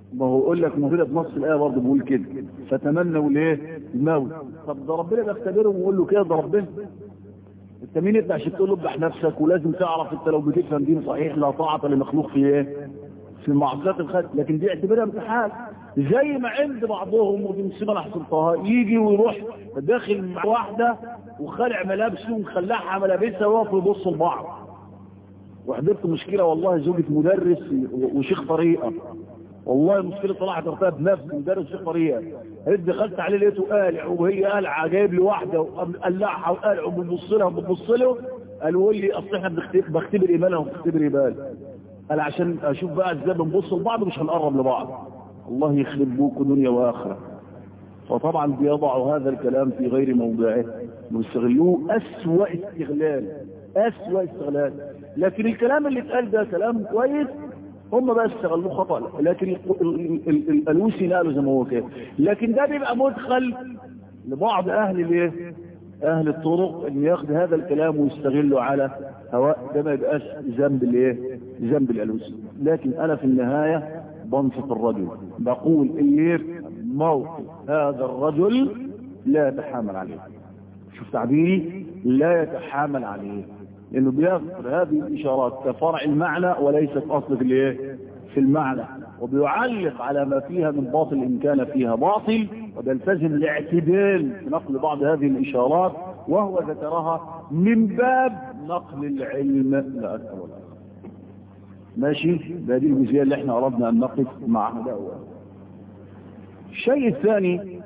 ما هو يقول لك موجوده في نص الايه برضه بيقول كده فتمنوا ليه الموت طب ده ربنا بيختبرهم ويقول له كده ده ربنا انت مين انت عشان تقول له اذبح نفسك ولازم تعرف انت لو بتفهم دين صحيح لا طاعه لمخلوق في ايه في معصيات الخلق لكن دي اعتبرها امتحان زي ما عند بعضهم ودي مصيبه انا حصلتها يجي ويروح داخل مع واحده وخلع ملابسه ومخلعها ملابسها ويقفوا يبصوا لبعض وحضرت مشكله والله زوجة مدرس وشيخ طريقه والله المشكله طلعت ارتها بنفسي مدرس شيخ طريقه قلت دخلت عليه لقيته قالع وهي قالعه جايب لي واحده وقلعها وقالع وبتبص لها وبتبص له قالوا لي اصل احنا بختبر ايمانها وبختبر ايمان قال عشان اشوف بقى ازاي بنبص لبعض مش هنقرب لبعض الله يخرب بوكوا دنيا واخره فطبعا بيضعوا هذا الكلام في غير موضعه ويستغلوه اسوأ استغلال اسوأ استغلال لكن الكلام اللي اتقال ده كلام كويس هم بقى استغلوه خطأ لكن الالوسي نقله زي ما هو كده لكن ده بيبقى مدخل لبعض اهل الايه اهل الطرق اللي ياخد هذا الكلام ويستغله على هواء ده ما يبقاش ذنب الايه ذنب الالوسي لكن انا في النهايه بنصف الرجل بقول ايه موقف هذا الرجل لا يتحامل عليه شوف تعبيري لا يتحامل عليه لانه بياخد هذه الاشارات كفرع المعنى وليست اصل في الايه في المعنى وبيعلق على ما فيها من باطل ان كان فيها باطل وبيلتزم الاعتدال في نقل بعض هذه الاشارات وهو ذكرها من باب نقل العلم لا اكثر ولا ماشي هذه الجزئيه اللي احنا اردنا ان نقف معها ده الشيء الثاني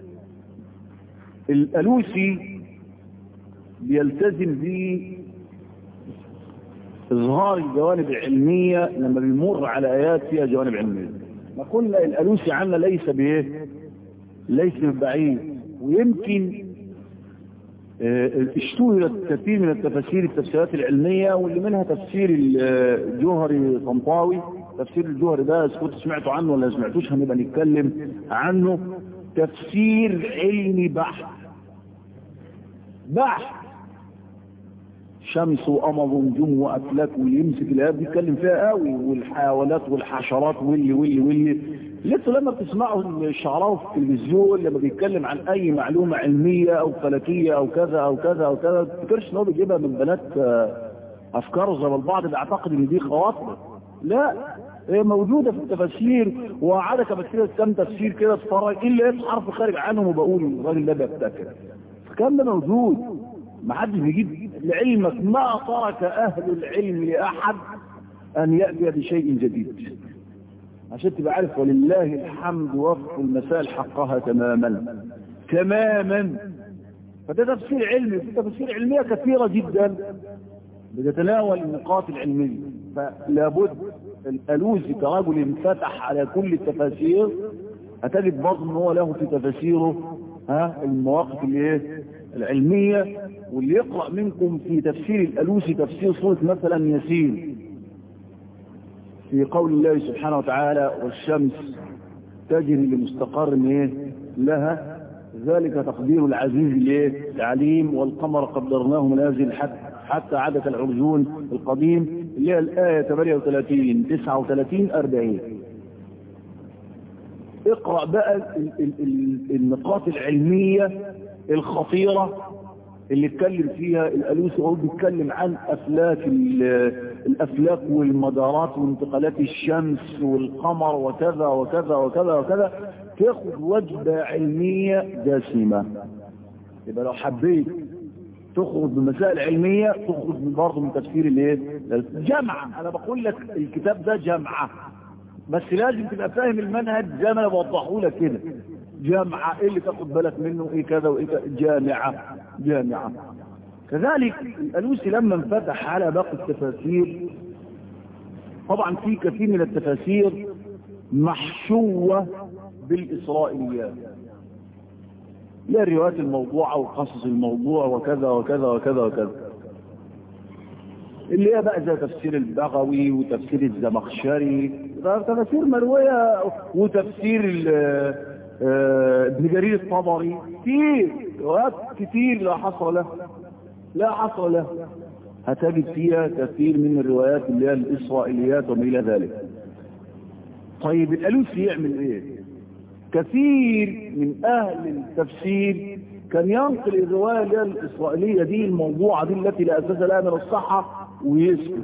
الالوسي بيلتزم بإظهار الجوانب العلمية لما بيمر على آيات فيها جوانب علمية ما قلنا الألوسي عنا ليس بإيه ليس من بعيد ويمكن اشتهرت كثير من التفاسير التفسيرات العلمية واللي منها تفسير الجوهري طنطاوي تفسير الجوهري ده كنت سمعتوا عنه ولا سمعتوش هنبقى نتكلم عنه تفسير علمي بحت بحت شمس وقمر ونجوم وافلاك ويمسك الايات بيتكلم فيها قوي والحيوانات والحشرات واللي واللي واللي لسه لما بتسمعوا الشعراوي في التلفزيون لما بيتكلم عن اي معلومه علميه او فلكيه او كذا او كذا او كذا ما تفتكرش ان هو بيجيبها من بنات افكاره زي ما البعض بيعتقد ان دي خواطر لا هي موجوده في التفاسير وعادة كمثير كم تفسير كده اتفرج الا ايه حرف خارج عنهم وبقول الراجل ده بيبتكر الكلام ده موجود ما حدش بيجيب لعلمك ما ترك اهل العلم لاحد ان ياتي بشيء جديد عشان تبقى عارف ولله الحمد وفق المسائل حقها تماما تماما فده تفسير علمي في تفسير علميه كثيره جدا بتتناول النقاط العلميه فلا بد الالوسي كرجل انفتح على كل التفاسير هتجد برضه ان هو له في تفاسيره ها المواقف اللي ايه العلميه واللي يقرا منكم في تفسير الالوسي تفسير سوره مثلا ياسين في قول الله سبحانه وتعالى والشمس تجري لمستقر ايه لها ذلك تقدير العزيز الايه العليم والقمر قدرناه منازل حتى حتى عادة العرجون القديم اللي هي الآية 38 39 40 اقرأ بقى ال ال ال النقاط العلمية الخطيرة اللي اتكلم فيها الألوسي هو بيتكلم عن أفلاك الأفلاك والمدارات وانتقالات الشمس والقمر وكذا وكذا وكذا وكذا تاخد وجبة علمية دسمة يبقى لو حبيت تخرج بمسائل علمية تخرج برضه من تفسير الايه جامعة انا بقول لك الكتاب ده جامعة بس لازم تبقى فاهم المنهج زي ما انا بوضحه لك كده جامعة ايه اللي تاخد بالك منه ايه كذا وايه كذا جامعة جامعة كذلك الألوسي لما انفتح على باقي التفاسير طبعا في كثير من التفاسير محشوة بالإسرائيليات لا الروايات الموضوعة وقصص الموضوع وكذا وكذا وكذا وكذا اللي هي بقى زي تفسير البغوي وتفسير الزمخشري تفاسير مروية وتفسير ابن جرير الطبري كتير روايات كتير لا حصر له لا حصر له هتجد فيها كثير من الروايات اللي هي الإسرائيليات وما إلى ذلك طيب الألوسي يعمل ايه كثير من أهل التفسير كان ينقل الرواية الإسرائيلية دي الموضوعة دي التي لا أساس لها من الصحة ويسكت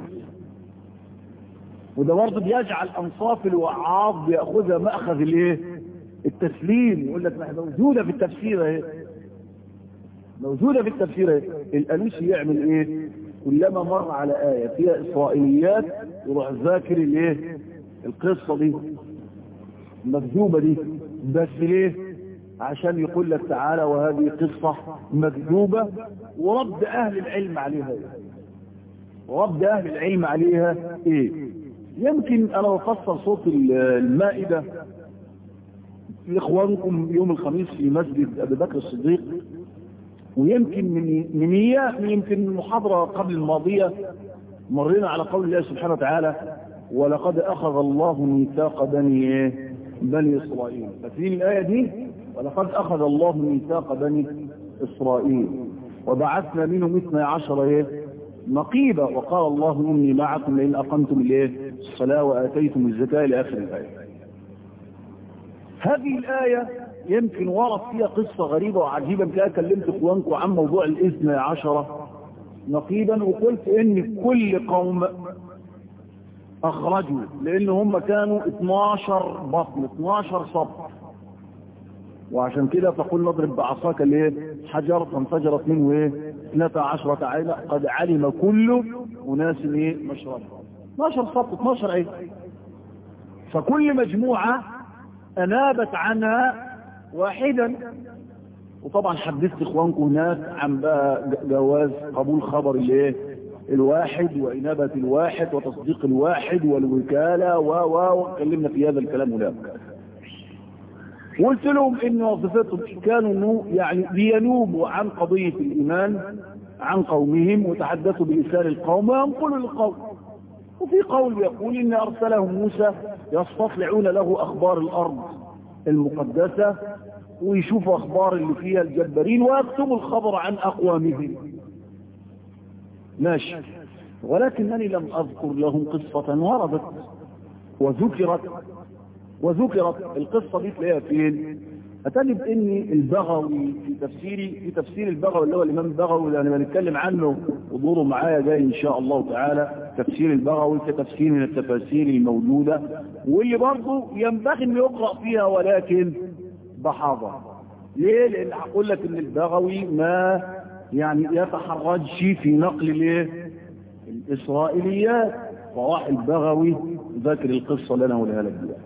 وده برضه بيجعل أنصاف الوعاظ بيأخذها مأخذ الايه التسليم يقول لك ما موجودة في التفسير اهي موجودة في التفسير اهي الألوسي يعمل ايه كلما مر على آية فيها إسرائيليات يروح ذاكر الايه القصة دي المكذوبة دي بس ليه عشان يقول لك تعالى وهذه قصة مكذوبة ورد أهل العلم عليها ورد أهل العلم عليها ايه يمكن أنا بفسر صوت المائدة لإخوانكم يوم الخميس في مسجد أبي بكر الصديق ويمكن من من يمكن المحاضرة قبل الماضية مرينا على قول الله سبحانه وتعالى ولقد أخذ الله ميثاق بني بني إسرائيل فاكرين الآية دي ولقد أخذ الله ميثاق بني إسرائيل وبعثنا منهم اثنى عشر ايه نقيبا وقال الله إني معكم لئن أقمتم الايه الصلاة وآتيتم الزكاة إلى آخر الآية هذه الآية يمكن ورد فيها قصة غريبة وعجيبة كده كلمت اخوانكم عن موضوع الاثنى عشرة نقيبا وقلت ان كل قوم اخرجوا لان هم كانوا 12 بطن 12 صف وعشان كده فقل نضرب بعصاك الايه حجر فانفجرت منه ايه 12 عينة قد علم كل اناس ايه مشرب 12 صف 12 عين فكل مجموعة انابت عنها واحدا وطبعا حدثت اخوانكم هناك عن بقى جواز قبول خبر الايه الواحد وانابه الواحد وتصديق الواحد والوكاله و و واتكلمنا في هذا الكلام هناك وقلت لهم ان وظيفتهم كانوا انه يعني لينوبوا عن قضيه الايمان عن قومهم وتحدثوا بلسان القوم وينقلوا للقوم وفي قول يقول ان ارسلهم موسى يستطلعون له اخبار الارض المقدسة ويشوفوا اخبار اللي فيها الجبارين ويكتبوا الخبر عن اقوامهم ماشي ولكنني لم اذكر لهم قصة وردت وذكرت وذكرت القصة دي تلاقيها فين أتجد ان البغوي في تفسيري في تفسير البغوي اللي هو الامام البغوي اللي انا بنتكلم عنه ودوره معايا جاي ان شاء الله تعالى تفسير البغوي كتفسير من التفاسير الموجودة واللي برضه ينبغي ان يقرأ فيها ولكن بحاضر ليه لان هقول لك ان البغوي ما يعني يتحرجش في نقل الايه الاسرائيليات فراح البغوي ذاكر القصة اللي انا هقولها لك دلوقتي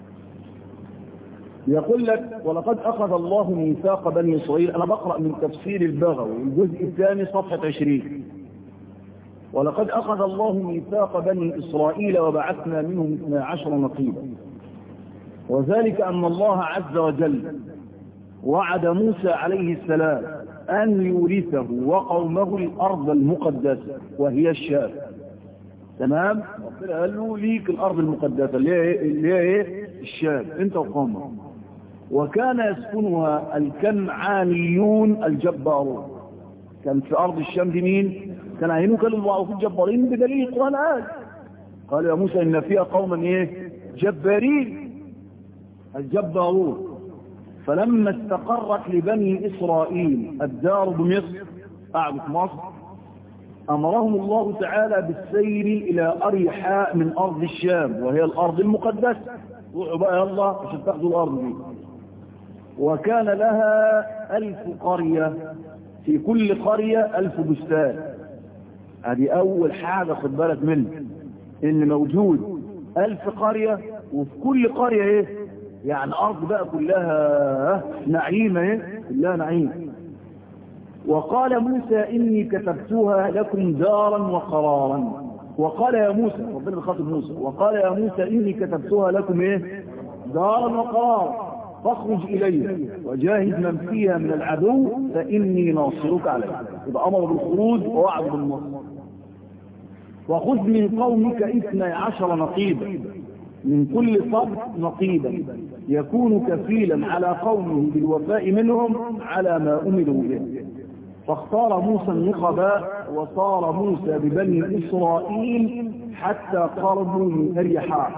يقول لك ولقد أخذ الله ميثاق بني إسرائيل أنا بقرأ من تفسير البغوي الجزء الثاني صفحة 20 ولقد أخذ الله ميثاق بني إسرائيل وبعثنا منهم 12 نقيبا وذلك أن الله عز وجل وعد موسى عليه السلام أن يورثه وقومه الأرض المقدسة وهي الشام تمام ربنا قال له ليك الأرض المقدسة اللي هي ايه الشام انت وقومك وكان يسكنها الكنعانيون الجبارون كان في أرض الشام دي مين كان عينه كانوا معروفين الجبارين بدليل القرآن قال قال يا موسى إن فيها قوما إيه جبارين الجبارون فلما استقرت لبني إسرائيل الدار بمصر قعدوا في مصر أمرهم الله تعالى بالسير إلى أريحاء من أرض الشام وهي الأرض المقدسة روحوا بقى يلا عشان تاخدوا الأرض دي وكان لها ألف قرية في كل قرية ألف بستان هذه أول حاجة خد بالك منه إن موجود ألف قرية وفي كل قرية إيه يعني أرض بقى كلها نعيمة إيه كلها نعيم وقال موسى إني كتبتها لكم دارا وقرارا وقال يا موسى ربنا بخاطب موسى وقال يا موسى إني كتبتها لكم إيه دارا وقرارا فاخرج إلي وجاهد من فيها من العدو فإني ناصرك عليه يبقى أمر بالخروج ووعد بالنصر وخذ من قومك اثني عشر نقيبا من كل صف نقيبا يكون كفيلا على قومه بالوفاء منهم على ما أمروا به فاختار موسى النقباء وصار موسى ببني إسرائيل حتى قربوا من أريحاء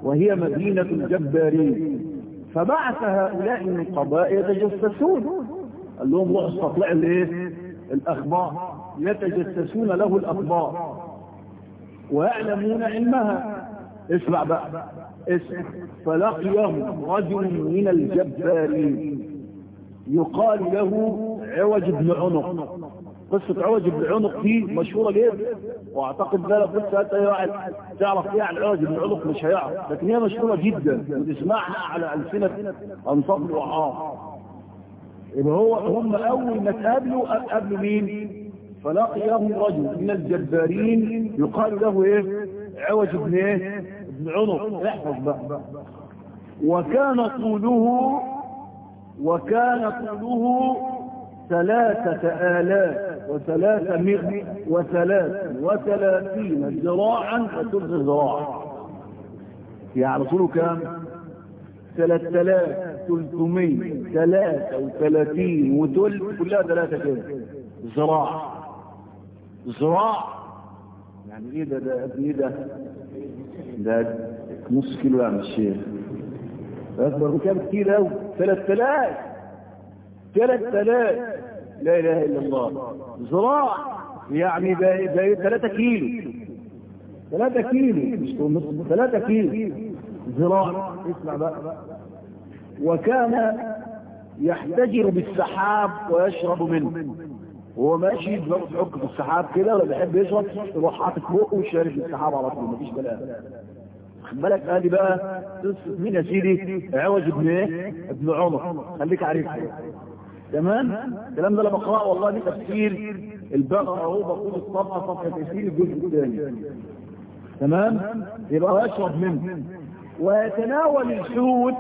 وهي مدينة الجبارين فبعث هؤلاء النقباء يتجسسون قال لهم روحوا استطلعوا الايه الاخبار يتجسسون له الاخبار ويعلمون علمها اسمع بقى اسمع فلقيهم رجل من الجبارين يقال له عوج بن عنق قصة عوج بن عنق دي مشهورة جدا واعتقد ده لو كنت سألت اي واحد تعرف ايه عن عوج بن عنق مش هيعرف لكن هي مشهورة جدا وتسمعها على ألسنة أنصاف الوعاظ يبقى هو هم أول ما تقابلوا قابلوا مين؟ فلقيهم رجل من الجبارين يقال له ايه؟ عوج بن ايه؟ بن عنق احفظ بقى وكان طوله وكان طوله ثلاثة آلاف وثلاثمائة وثلاث وثلاثين ذراعا وثلث ذراع يعني طوله كام؟ ثلاثة آلاف ثلثمية ثلاثة وثلاثين وثلث كلها ثلاثة كده ذراع ذراع يعني ايه ده ده ايه ده ده نص كيلو يا عم الشيخ اكبر من كام كتير قوي 3000 3000 لا اله الا الله ذراع يعني ده ده 3 كيلو 3 كيلو مش نص 3 كيلو ذراع اسمع بقى وكان يحتجر بالسحاب ويشرب منه وهو ماشي دماغه تحك في السحاب كده ولا بيحب يشرب يروح حاطط بقه وشارب السحاب على طول مفيش كلام خد بالك ادي بقى قصه مين يا سيدي عوج ابن ايه ابن عمر خليك عارفها تمام الكلام ده انا بقراه والله دي تفسير البقره اهو بقول الصفحه صفحه تفسير الجزء الثاني تمام يبقى يشرب منه ويتناول الحوت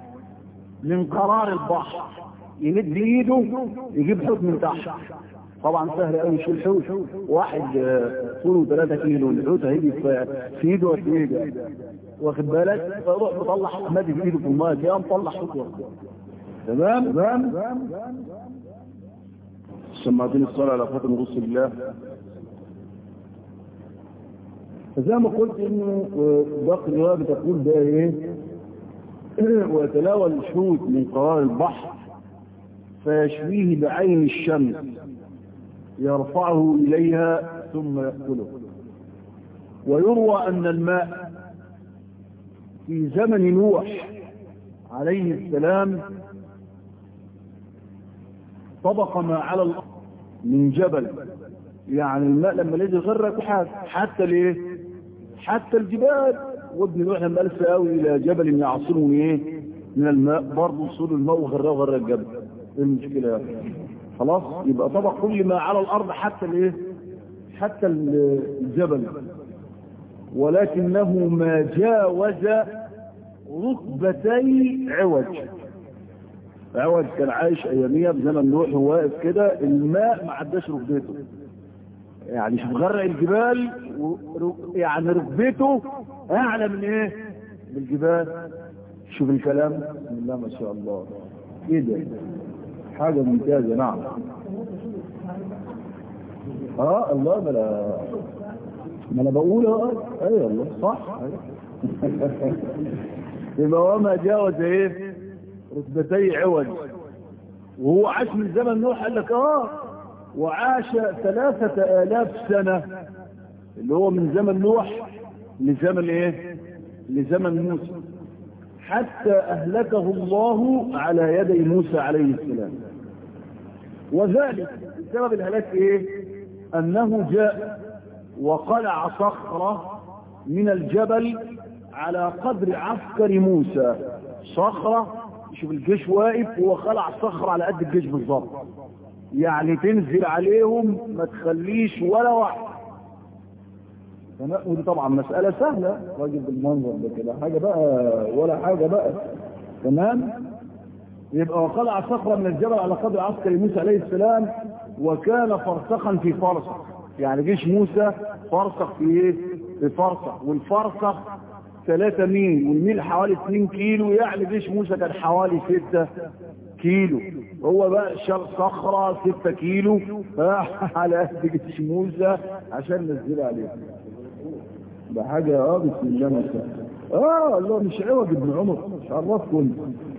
من قرار البحر يمد ايده يجيب حوت من تحت طبعا سهل قوي يشيل حوت واحد طوله 3 كيلو الحوت هيجي في ايده وفي واخد بالك فيروح مطلع مادي في ايده في الماء كده مطلع حوت تمام تمام سمعتني الصلاة على خاتم رسول الله فزي ما قلت انه باقي الرواية بتقول ده ايه ويتناول الحوت من قرار البحر فيشويه بعين الشمس يرفعه إليها ثم يأكله ويروى أن الماء في زمن نوح عليه السلام طبق ما على الأرض من جبل يعني الماء لما نزل غرق حاجة حتى ليه حتى الجبال وابن نوح لما ألف قوي إلى جبل يعصره ايه من الماء برضه وصول الماء وغرقه غرق الجبل ايه المشكلة خلاص يبقى طبق كل ما على الأرض حتى الايه حتى الجبل ولكنه ما جاوز ركبتي عوج عوج كان عايش اياميها بزمن نوح وهو واقف كده الماء ما عداش ركبته يعني شوف غرق الجبال و... يعني ركبته اعلى من ايه من الجبال شوف الكلام بسم الله ما شاء الله ايه ده حاجة ممتازة نعم اه الله بلا ما انا بقول اه ايوه الله صح يبقى وما جاوز ايه ركبتي عوج وهو عاش من زمن نوح قال لك اه وعاش ثلاثة آلاف سنة اللي هو من زمن نوح لزمن ايه لزمن موسى حتى أهلكه الله على يدي موسى عليه السلام وذلك سبب الهلاك ايه انه جاء وقلع صخرة من الجبل على قدر عسكر موسى صخرة شوف الجيش واقف هو خلع صخرة على قد الجيش بالظبط يعني تنزل عليهم ما تخليش ولا واحد ودي طبعا مسألة سهلة راجل بالمنظر ده كده حاجة بقى ولا حاجة بقى تمام يبقى وقلع صخرة من الجبل على قدر عسكر موسى عليه السلام وكان فرسخا في فرسخ يعني جيش موسى فرسخ في ايه في فرسخ والفرسخ ثلاثة ميل والميل حوالي 2 كيلو يعني جيش موسى كان حوالي 6 كيلو هو بقى شال صخرة 6 كيلو على قد جيش موسى عشان نزل عليه ده حاجة اه بسم الله ما شاء اه الله مش عوج ابن عمر مش عرفكم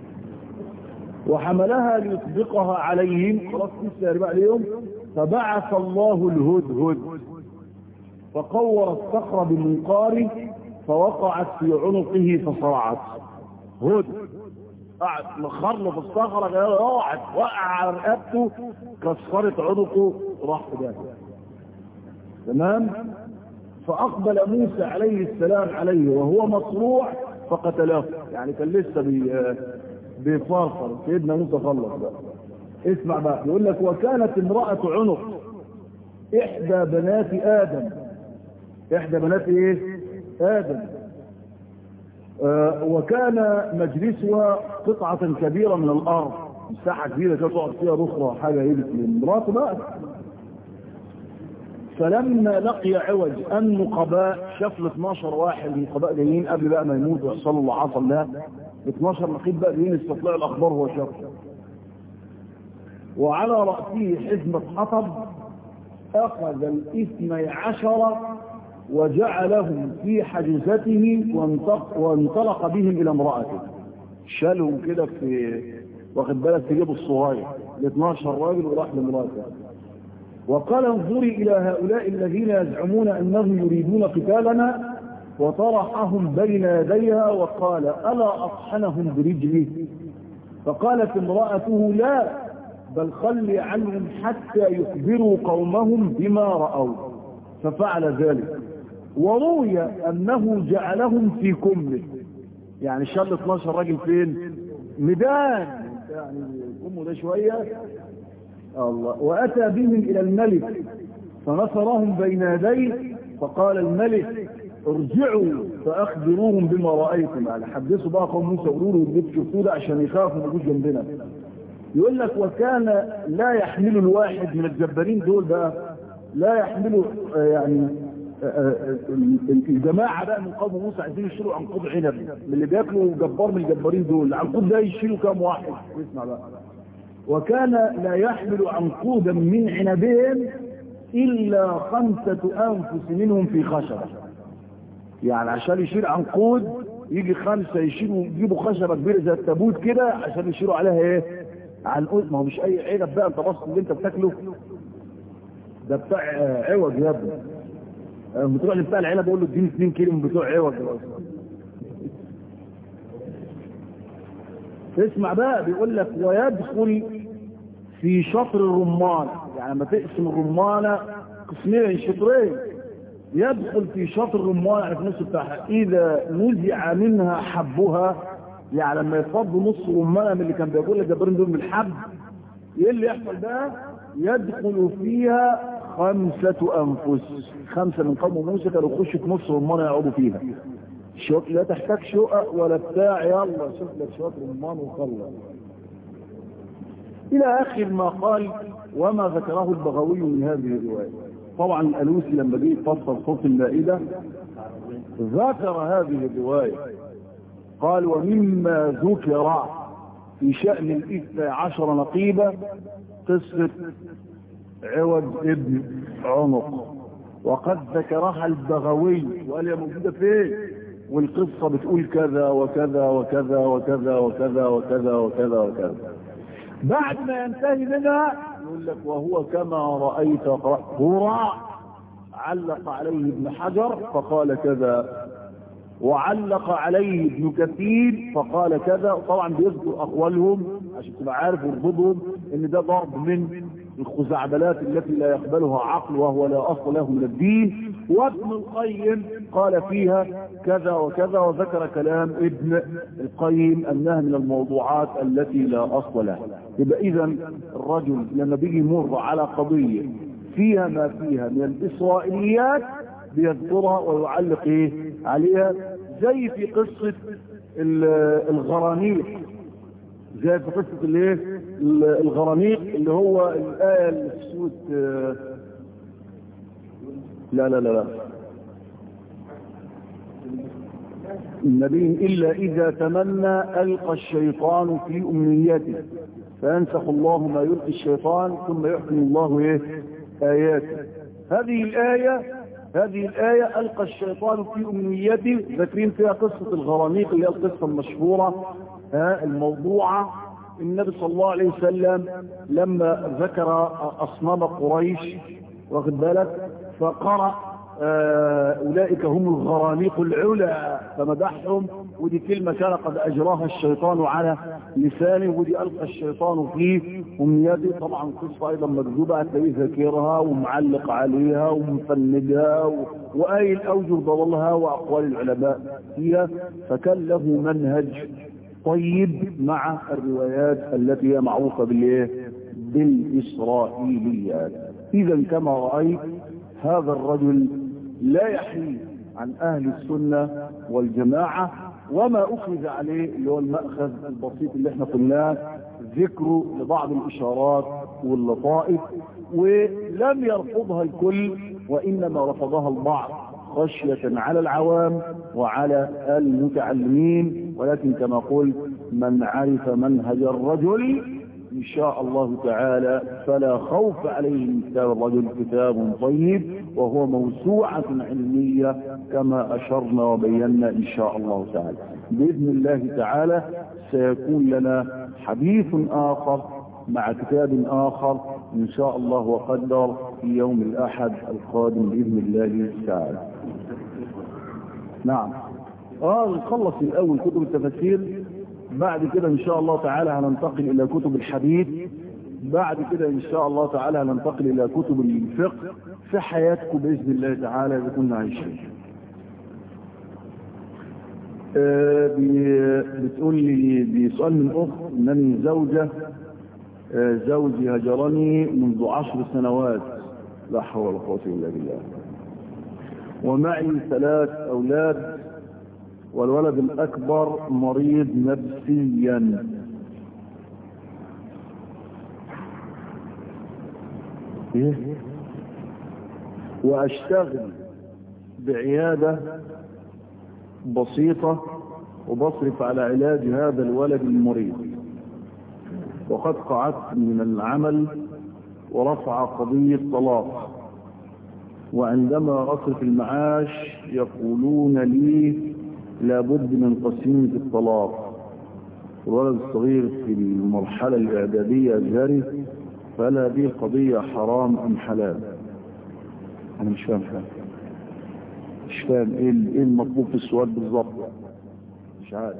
وحملها ليطبقها عليهم خلاص لسه يربع عليهم فبعث الله الهدهد فقور الصخر بمنقاره فوقعت في عنقه فصرعت هد قعد مخر في الصخرة وقعت وقع على رقبته كسرت عنقه راح ده تمام فأقبل موسى عليه السلام عليه وهو مصروع فقتله يعني كان لسه بي بيفرفر سيدنا موسى خلص بقى اسمع بقى يقول لك وكانت امرأة عنق إحدى بنات آدم إحدى بنات إيه؟ آدم آه وكان مجلسها قطعة كبيرة من الأرض مساحة كبيرة كانت تقعد فيها رخرة حاجة إيه مراته بقى فلما لقي عوج النقباء شاف ال 12 واحد من النقباء جايين قبل بقى ما يموت ويحصل له حصل ده 12 نقيب بقى جايين يستطلعوا الاخبار هو شاف وعلى راسه حزمه حطب اخذ الاثني عشر وجعلهم في حجزته وانطلق, وانطلق بهم الى امراته شالهم كده في واخد بالك في جيبه الصغير ال 12 راجل وراح لمراته وقال انظري إلى هؤلاء الذين يزعمون أنهم يريدون قتالنا وطرحهم بين يديها وقال ألا أطحنهم برجلي فقالت امرأته لا بل خلي عنهم حتى يخبروا قومهم بما رأوا ففعل ذلك وروي أنه جعلهم في كمه يعني شل 12 راجل فين ميدان يعني كمه ده شوية الله وأتى بهم إلى الملك فنصرهم بين يديه فقال الملك ارجعوا فأخبروهم بما رأيتم يعني حدثوا بقى قوم موسى قولوا له اللي شفتوه ده عشان يخافوا ما يجوش جنبنا يقول لك وكان لا يحمل الواحد من الجبارين دول بقى لا يحملوا يعني الجماعة بقى من قوم موسى عايزين يشيلوا عنقود عنب من اللي بياكلوا جبار من الجبارين دول العنقود ده يشيلوا كام واحد اسمع بقى وكان لا يحمل عنقودا من عنبهم إلا خمسة أنفس منهم في خشبة يعني عشان يشيل عنقود يجي خمسة يشيلوا يجيبوا خشبة كبيرة زي التابوت كده عشان يشيلوا عليها ايه عنقود ما هو مش اي عنب بقى انت بص اللي انت بتاكله ده بتاع عوج يا ابني بتروح لبتاع العنب بقول له اديني 2 كيلو من بتوع عوج اسمع بقى بيقول لك ويدخل في شطر الرمان يعني لما تقسم الرمانة قسمين شطرين يدخل في شطر الرمان يعني في نص بتاعها اذا نزع منها حبها يعني لما يفضوا نص رمانة من اللي كان بيقول الجبارين دول من الحب ايه اللي يحصل بقى يدخل فيها خمسة انفس خمسة من قوم موسى كانوا يخشوا في نص رمانة يقعدوا فيها شوط لا تحتاج شقق ولا بتاع يلا شوف لك شوط رمان وخلص الى اخر ما قال وما ذكره البغوي من هذه الروايه طبعا الالوسي لما جه يفسر صوت المائده ذكر هذه الروايه قال ومما ذكر في شأن الاثنى عشر نقيبة قصة عوج ابن عنق وقد ذكرها البغوي وقال يا موجودة فين والقصة بتقول كذا وكذا وكذا وكذا وكذا وكذا وكذا وكذا بعد ما ينتهي منها يقول لك وهو كما رأيت هراء علق عليه ابن حجر فقال كذا وعلق عليه ابن كثير فقال كذا طبعا بيذكر اقوالهم عشان تبقى عارف واربطهم ان ده ضرب من الخزعبلات التي لا يقبلها عقل وهو لا اصل له من الدين وابن القيم قال فيها كذا وكذا وذكر كلام ابن القيم انها من الموضوعات التي لا اصل لها يبقى اذا الرجل لما بيجي يمر على قضيه فيها ما فيها من الاسرائيليات بيذكرها ويعلق ايه عليها زي في قصة الغرانيق زي في قصة الايه الغرانيق اللي هو الآية اللي في سورة لا لا لا لا النبي إلا إذا تمنى ألقى الشيطان في أمنيته فينسخ الله ما يلقي الشيطان ثم يحكم الله إيه آياته هذه الآية هذه الآية ألقى الشيطان في أمنيته ذاكرين فيها قصة الغرانيق اللي هي القصة المشهورة ها الموضوعة النبي صلى الله عليه وسلم لما ذكر أصنام قريش واخد بالك فقرأ آه أولئك هم الغرانيق العلا فمدحهم ودي كلمة كان قد أجراها الشيطان على لسانه ودي ألقى الشيطان في أمنيته طبعا قصة أيضا مكذوبة هتلاقيه ذاكرها ومعلق عليها ومفندها و... وآيل أوجه ضلالها وأقوال العلماء فيها فكان له منهج طيب مع الروايات التي هي معروفة بالإيه؟ بالإسرائيليات إذا كما رأيت هذا الرجل لا يحيد عن أهل السنة والجماعة وما أخذ عليه اللي هو المأخذ البسيط اللي احنا قلناه ذكره لبعض الإشارات واللطائف ولم يرفضها الكل وإنما رفضها البعض خشية على العوام وعلى المتعلمين ولكن كما قلت من عرف منهج الرجل إن شاء الله تعالى فلا خوف عليه من كتاب الرجل كتاب طيب وهو موسوعة علمية كما أشرنا وبينا إن شاء الله تعالى بإذن الله تعالى سيكون لنا حديث آخر مع كتاب آخر إن شاء الله وقدر في يوم الأحد القادم بإذن الله تعالى نعم آه نخلص الأول كتب التفاسير بعد كده إن شاء الله تعالى هننتقل إلى كتب الحديث بعد كده إن شاء الله تعالى هننتقل إلى كتب الفقه في حياتكم بإذن الله تعالى إذا كنا عايشين آه بتقول لي بسؤال من أخت أنني زوجة آه زوجي هجرني منذ عشر سنوات لا حول ولا قوة إلا بالله ومعي ثلاث أولاد والولد الأكبر مريض نفسيا إيه؟ وأشتغل بعيادة بسيطة وبصرف على علاج هذا الولد المريض وقد قعدت من العمل ورفع قضية طلاق وعندما أصرف المعاش يقولون لي لابد من قسيمة الطلاق الولد الصغير في المرحلة الإعدادية أزهري فهل هذه القضية حرام أم حلال أنا مش فاهم حاجة مش فاهم إيه إيه المطلوب في السؤال بالظبط مش عارف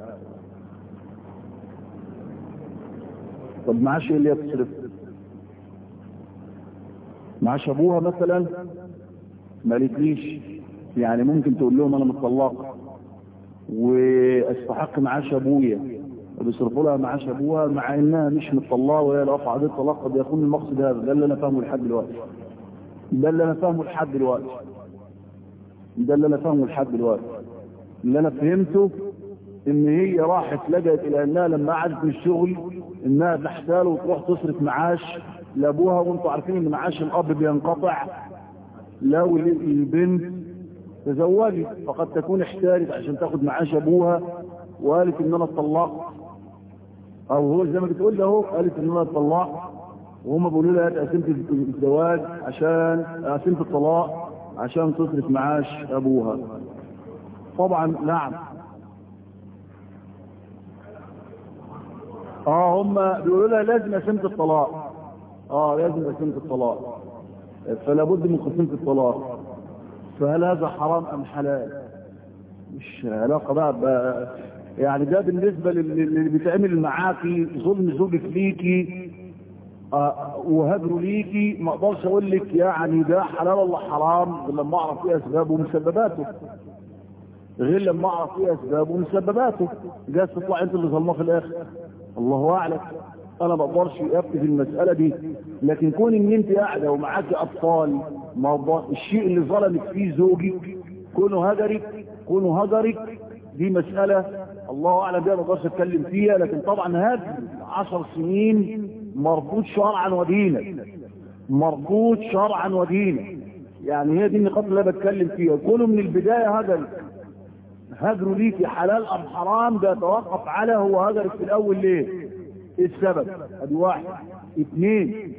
طب معاش إيه اللي يتصرف معاش أبوها مثلا ما قالتليش يعني ممكن تقول لهم أنا مطلقة واستحق معاش ابويا وبيصرفوا لها معاش ابوها مع انها مش مطلقه وهي لو رفعت الطلاق قد يكون المقصد هذا ده اللي انا فاهمه لحد دلوقتي ده اللي انا فاهمه لحد دلوقتي ده اللي انا فاهمه لحد دلوقتي اللي انا فهمته ان هي راحت لجأت الى انها لما قعدت من الشغل انها تحتال وتروح تصرف معاش لابوها وانتوا عارفين ان معاش الاب بينقطع لو البنت تزوجت فقد تكون احتاجت عشان تاخد معاش ابوها وقالت ان انا اتطلقت او هو زي ما بتقول له قالت ان انا اتطلقت وهم بيقولوا لها قسمت الزواج عشان قسمت الطلاق عشان تصرف معاش ابوها طبعا نعم اه هم بيقولوا لها لازم قسمت الطلاق اه لازم قسمت الطلاق فلا بد من قسمت الطلاق فهل هذا حرام ام حلال مش علاقه بقى, بقى يعني ده بالنسبه للي بيتعمل معاكي ظلم زوجك ليكي آه وهجره ليكي ما اقدرش اقول لك يعني ده حلال ولا حرام غير لما اعرف ايه اسبابه ومسبباته غير لما اعرف ايه اسبابه ومسبباته جاي تطلع انت اللي ظلمه في الاخر الله اعلم انا ما اقدرش افتي في المساله دي لكن كون ان انت قاعده ومعاك اطفال ما الشيء اللي ظلمك فيه زوجك كونه هجرك كونه هجرك دي مسألة الله أعلم بها ما اقدرش أتكلم فيها لكن طبعا هذا عشر سنين مربوط شرعا ودينا مربوط شرعا ودينا يعني هي دي النقاط اللي انا بتكلم فيها كونه من البداية هجرك هجره ليكي حلال أم حرام ده يتوقف على هو هجرك في الأول ليه؟ ايه السبب؟ ادي واحد اثنين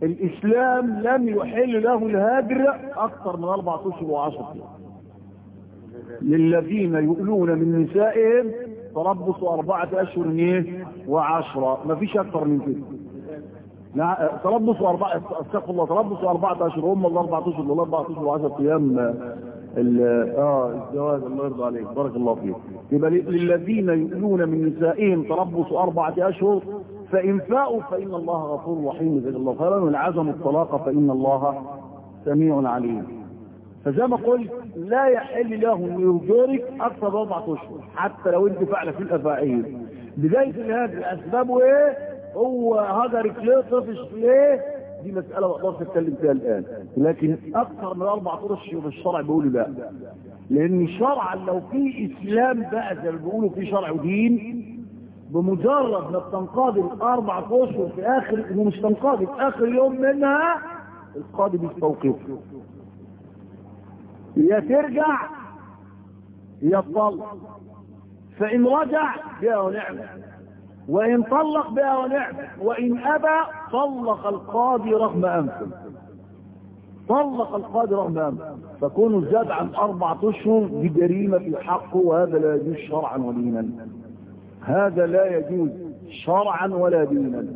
الاسلام لم يحل له الهجر اكثر من اربعة اشهر وعشرة ايام للذين يؤلون من نسائهم تربص أربعة أشهر إيه وعشرة ما فيش أكثر من كده لا تربص أربعة استغفر الله تربص أربعة أشهر هم الأربعة أشهر ولا أربعة أشهر وعشرة أيام اه الزواج الله يرضى عليك بارك الله فيك يبقى للذين يؤلون من نسائهم تربص أربعة أشهر فإن فاءوا فإن الله غفور رحيم جزاك الله خيرا وإن عزموا الطلاق فإن الله سميع عليم فزي ما قلت لا يحل له ان يهجرك اكثر من اربع اشهر حتى لو انت فعل في الافاعيل بدايه الهجر اسبابه ايه هو هجرك ليه طفش ليه دي مساله ما اقدرش اتكلم فيها الان لكن اكثر من اربع اشهر الشرع بيقول لا لان شرعا لو في اسلام بقى زي ما بيقولوا في شرع ودين بمجرد ما بتنقضي الاربع اشهر في اخر ومش تنقضي في اخر يوم منها القاضي بيستوقفه يا ترجع يا تطلق فإن رجع بها ونعمة وإن طلق بها ونعمة وإن أبى طلق القاضي رغم أنفه طلق القاضي رغم أنفه فكونه زاد عن أربعة أشهر دي جريمة في حقه وهذا لا يجوز شرعا ودينا هذا لا يجوز شرعا ولا دينا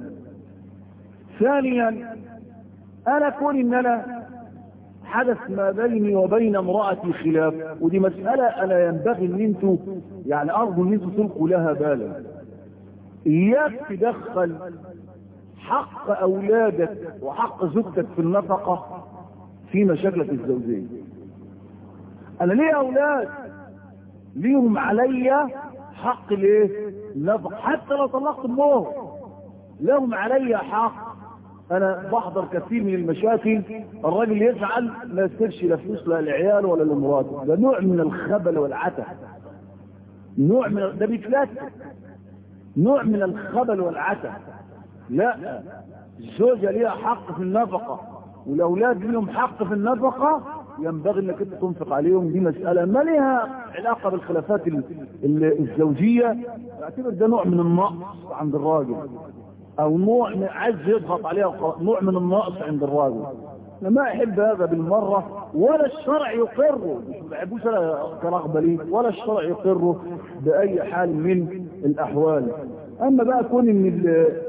ثانيا أنا كون إن أنا حدث ما بيني وبين امرأتي خلاف ودي مسألة أنا ينبغي ان انتوا يعني أرجو ان انتوا تلقوا لها بالا إياك تدخل حق أولادك وحق زوجتك في النفقة في مشاكلك الزوجية أنا ليه أولاد ليهم عليا حق ليه النفقة حتى لو طلقت امهم لهم عليا حق انا بحضر كثير من المشاكل الراجل يزعل ما يسترش لا فلوس لا لعيال ولا لمراته ده نوع من الخبل والعته نوع من ده بيتلات نوع من الخبل والعته لا الزوجه ليها حق في النفقه والاولاد لهم حق في النفقه ينبغي انك انت تنفق عليهم دي مساله ما لها علاقه بالخلافات الزوجيه اعتبر ده نوع من النقص عند الراجل او نوع من عايز يضغط عليها نوع من النقص عند الراجل انا ما احب هذا بالمرة ولا الشرع يقره مش بحبوش انا كرغبة ليه ولا الشرع يقره باي حال من الاحوال اما بقى كون ان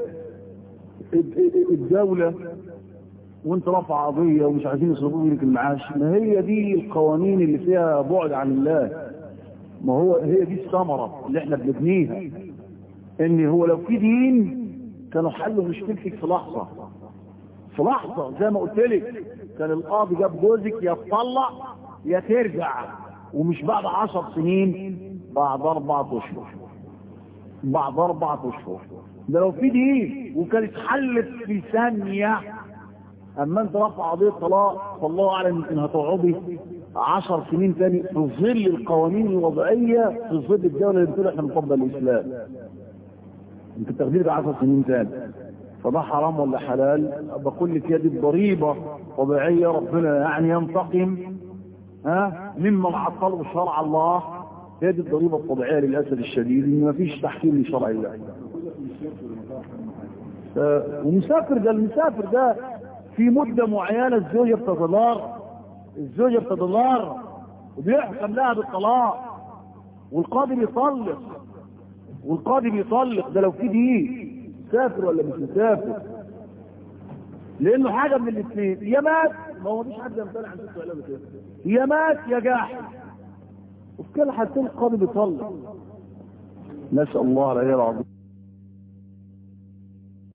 الدولة وانت رافع قضية ومش عايزين يصرفوا لك المعاش ما هي دي القوانين اللي فيها بعد عن الله ما هو هي دي الثمرة اللي احنا بنبنيها ان هو لو في دين كانوا حلوا مشكلتك في لحظة في لحظة زي ما قلت لك كان القاضي جاب جوزك يا تطلق يا ترجع ومش بعد عشر سنين بعد أربعة أشهر بعد أربعة أشهر ده لو في دين وكانت حلت في ثانية أما أنت رفع قضية طلاق فالله أعلم يمكن هتقعدي عشر سنين تاني في ظل القوانين الوضعية في ظل الدولة اللي بتقول احنا نفضل الإسلام يمكن تقدير بعشر سنين تاني فده حرام ولا حلال بقول لك هي دي الضريبة طبيعية ربنا يعني ينتقم ها ممن عطلوا شرع الله هي دي الضريبة الطبيعية للأسف الشديد ان مفيش تحكيم لشرع الله ومسافر ده المسافر ده في مدة معينة الزوجة بتتضار الزوجة بتتضار وبيحكم لها بالطلاق والقاضي بيطلق والقاضي بيطلق ده لو في دي مسافر ولا مش مسافر لانه حاجه من الاثنين يا مات ما هو مفيش حد يمتنع عن ست علامه كده يا مات يا جاحد وفي كل حالتين القاضي بيطلق نسال الله العلي العظيم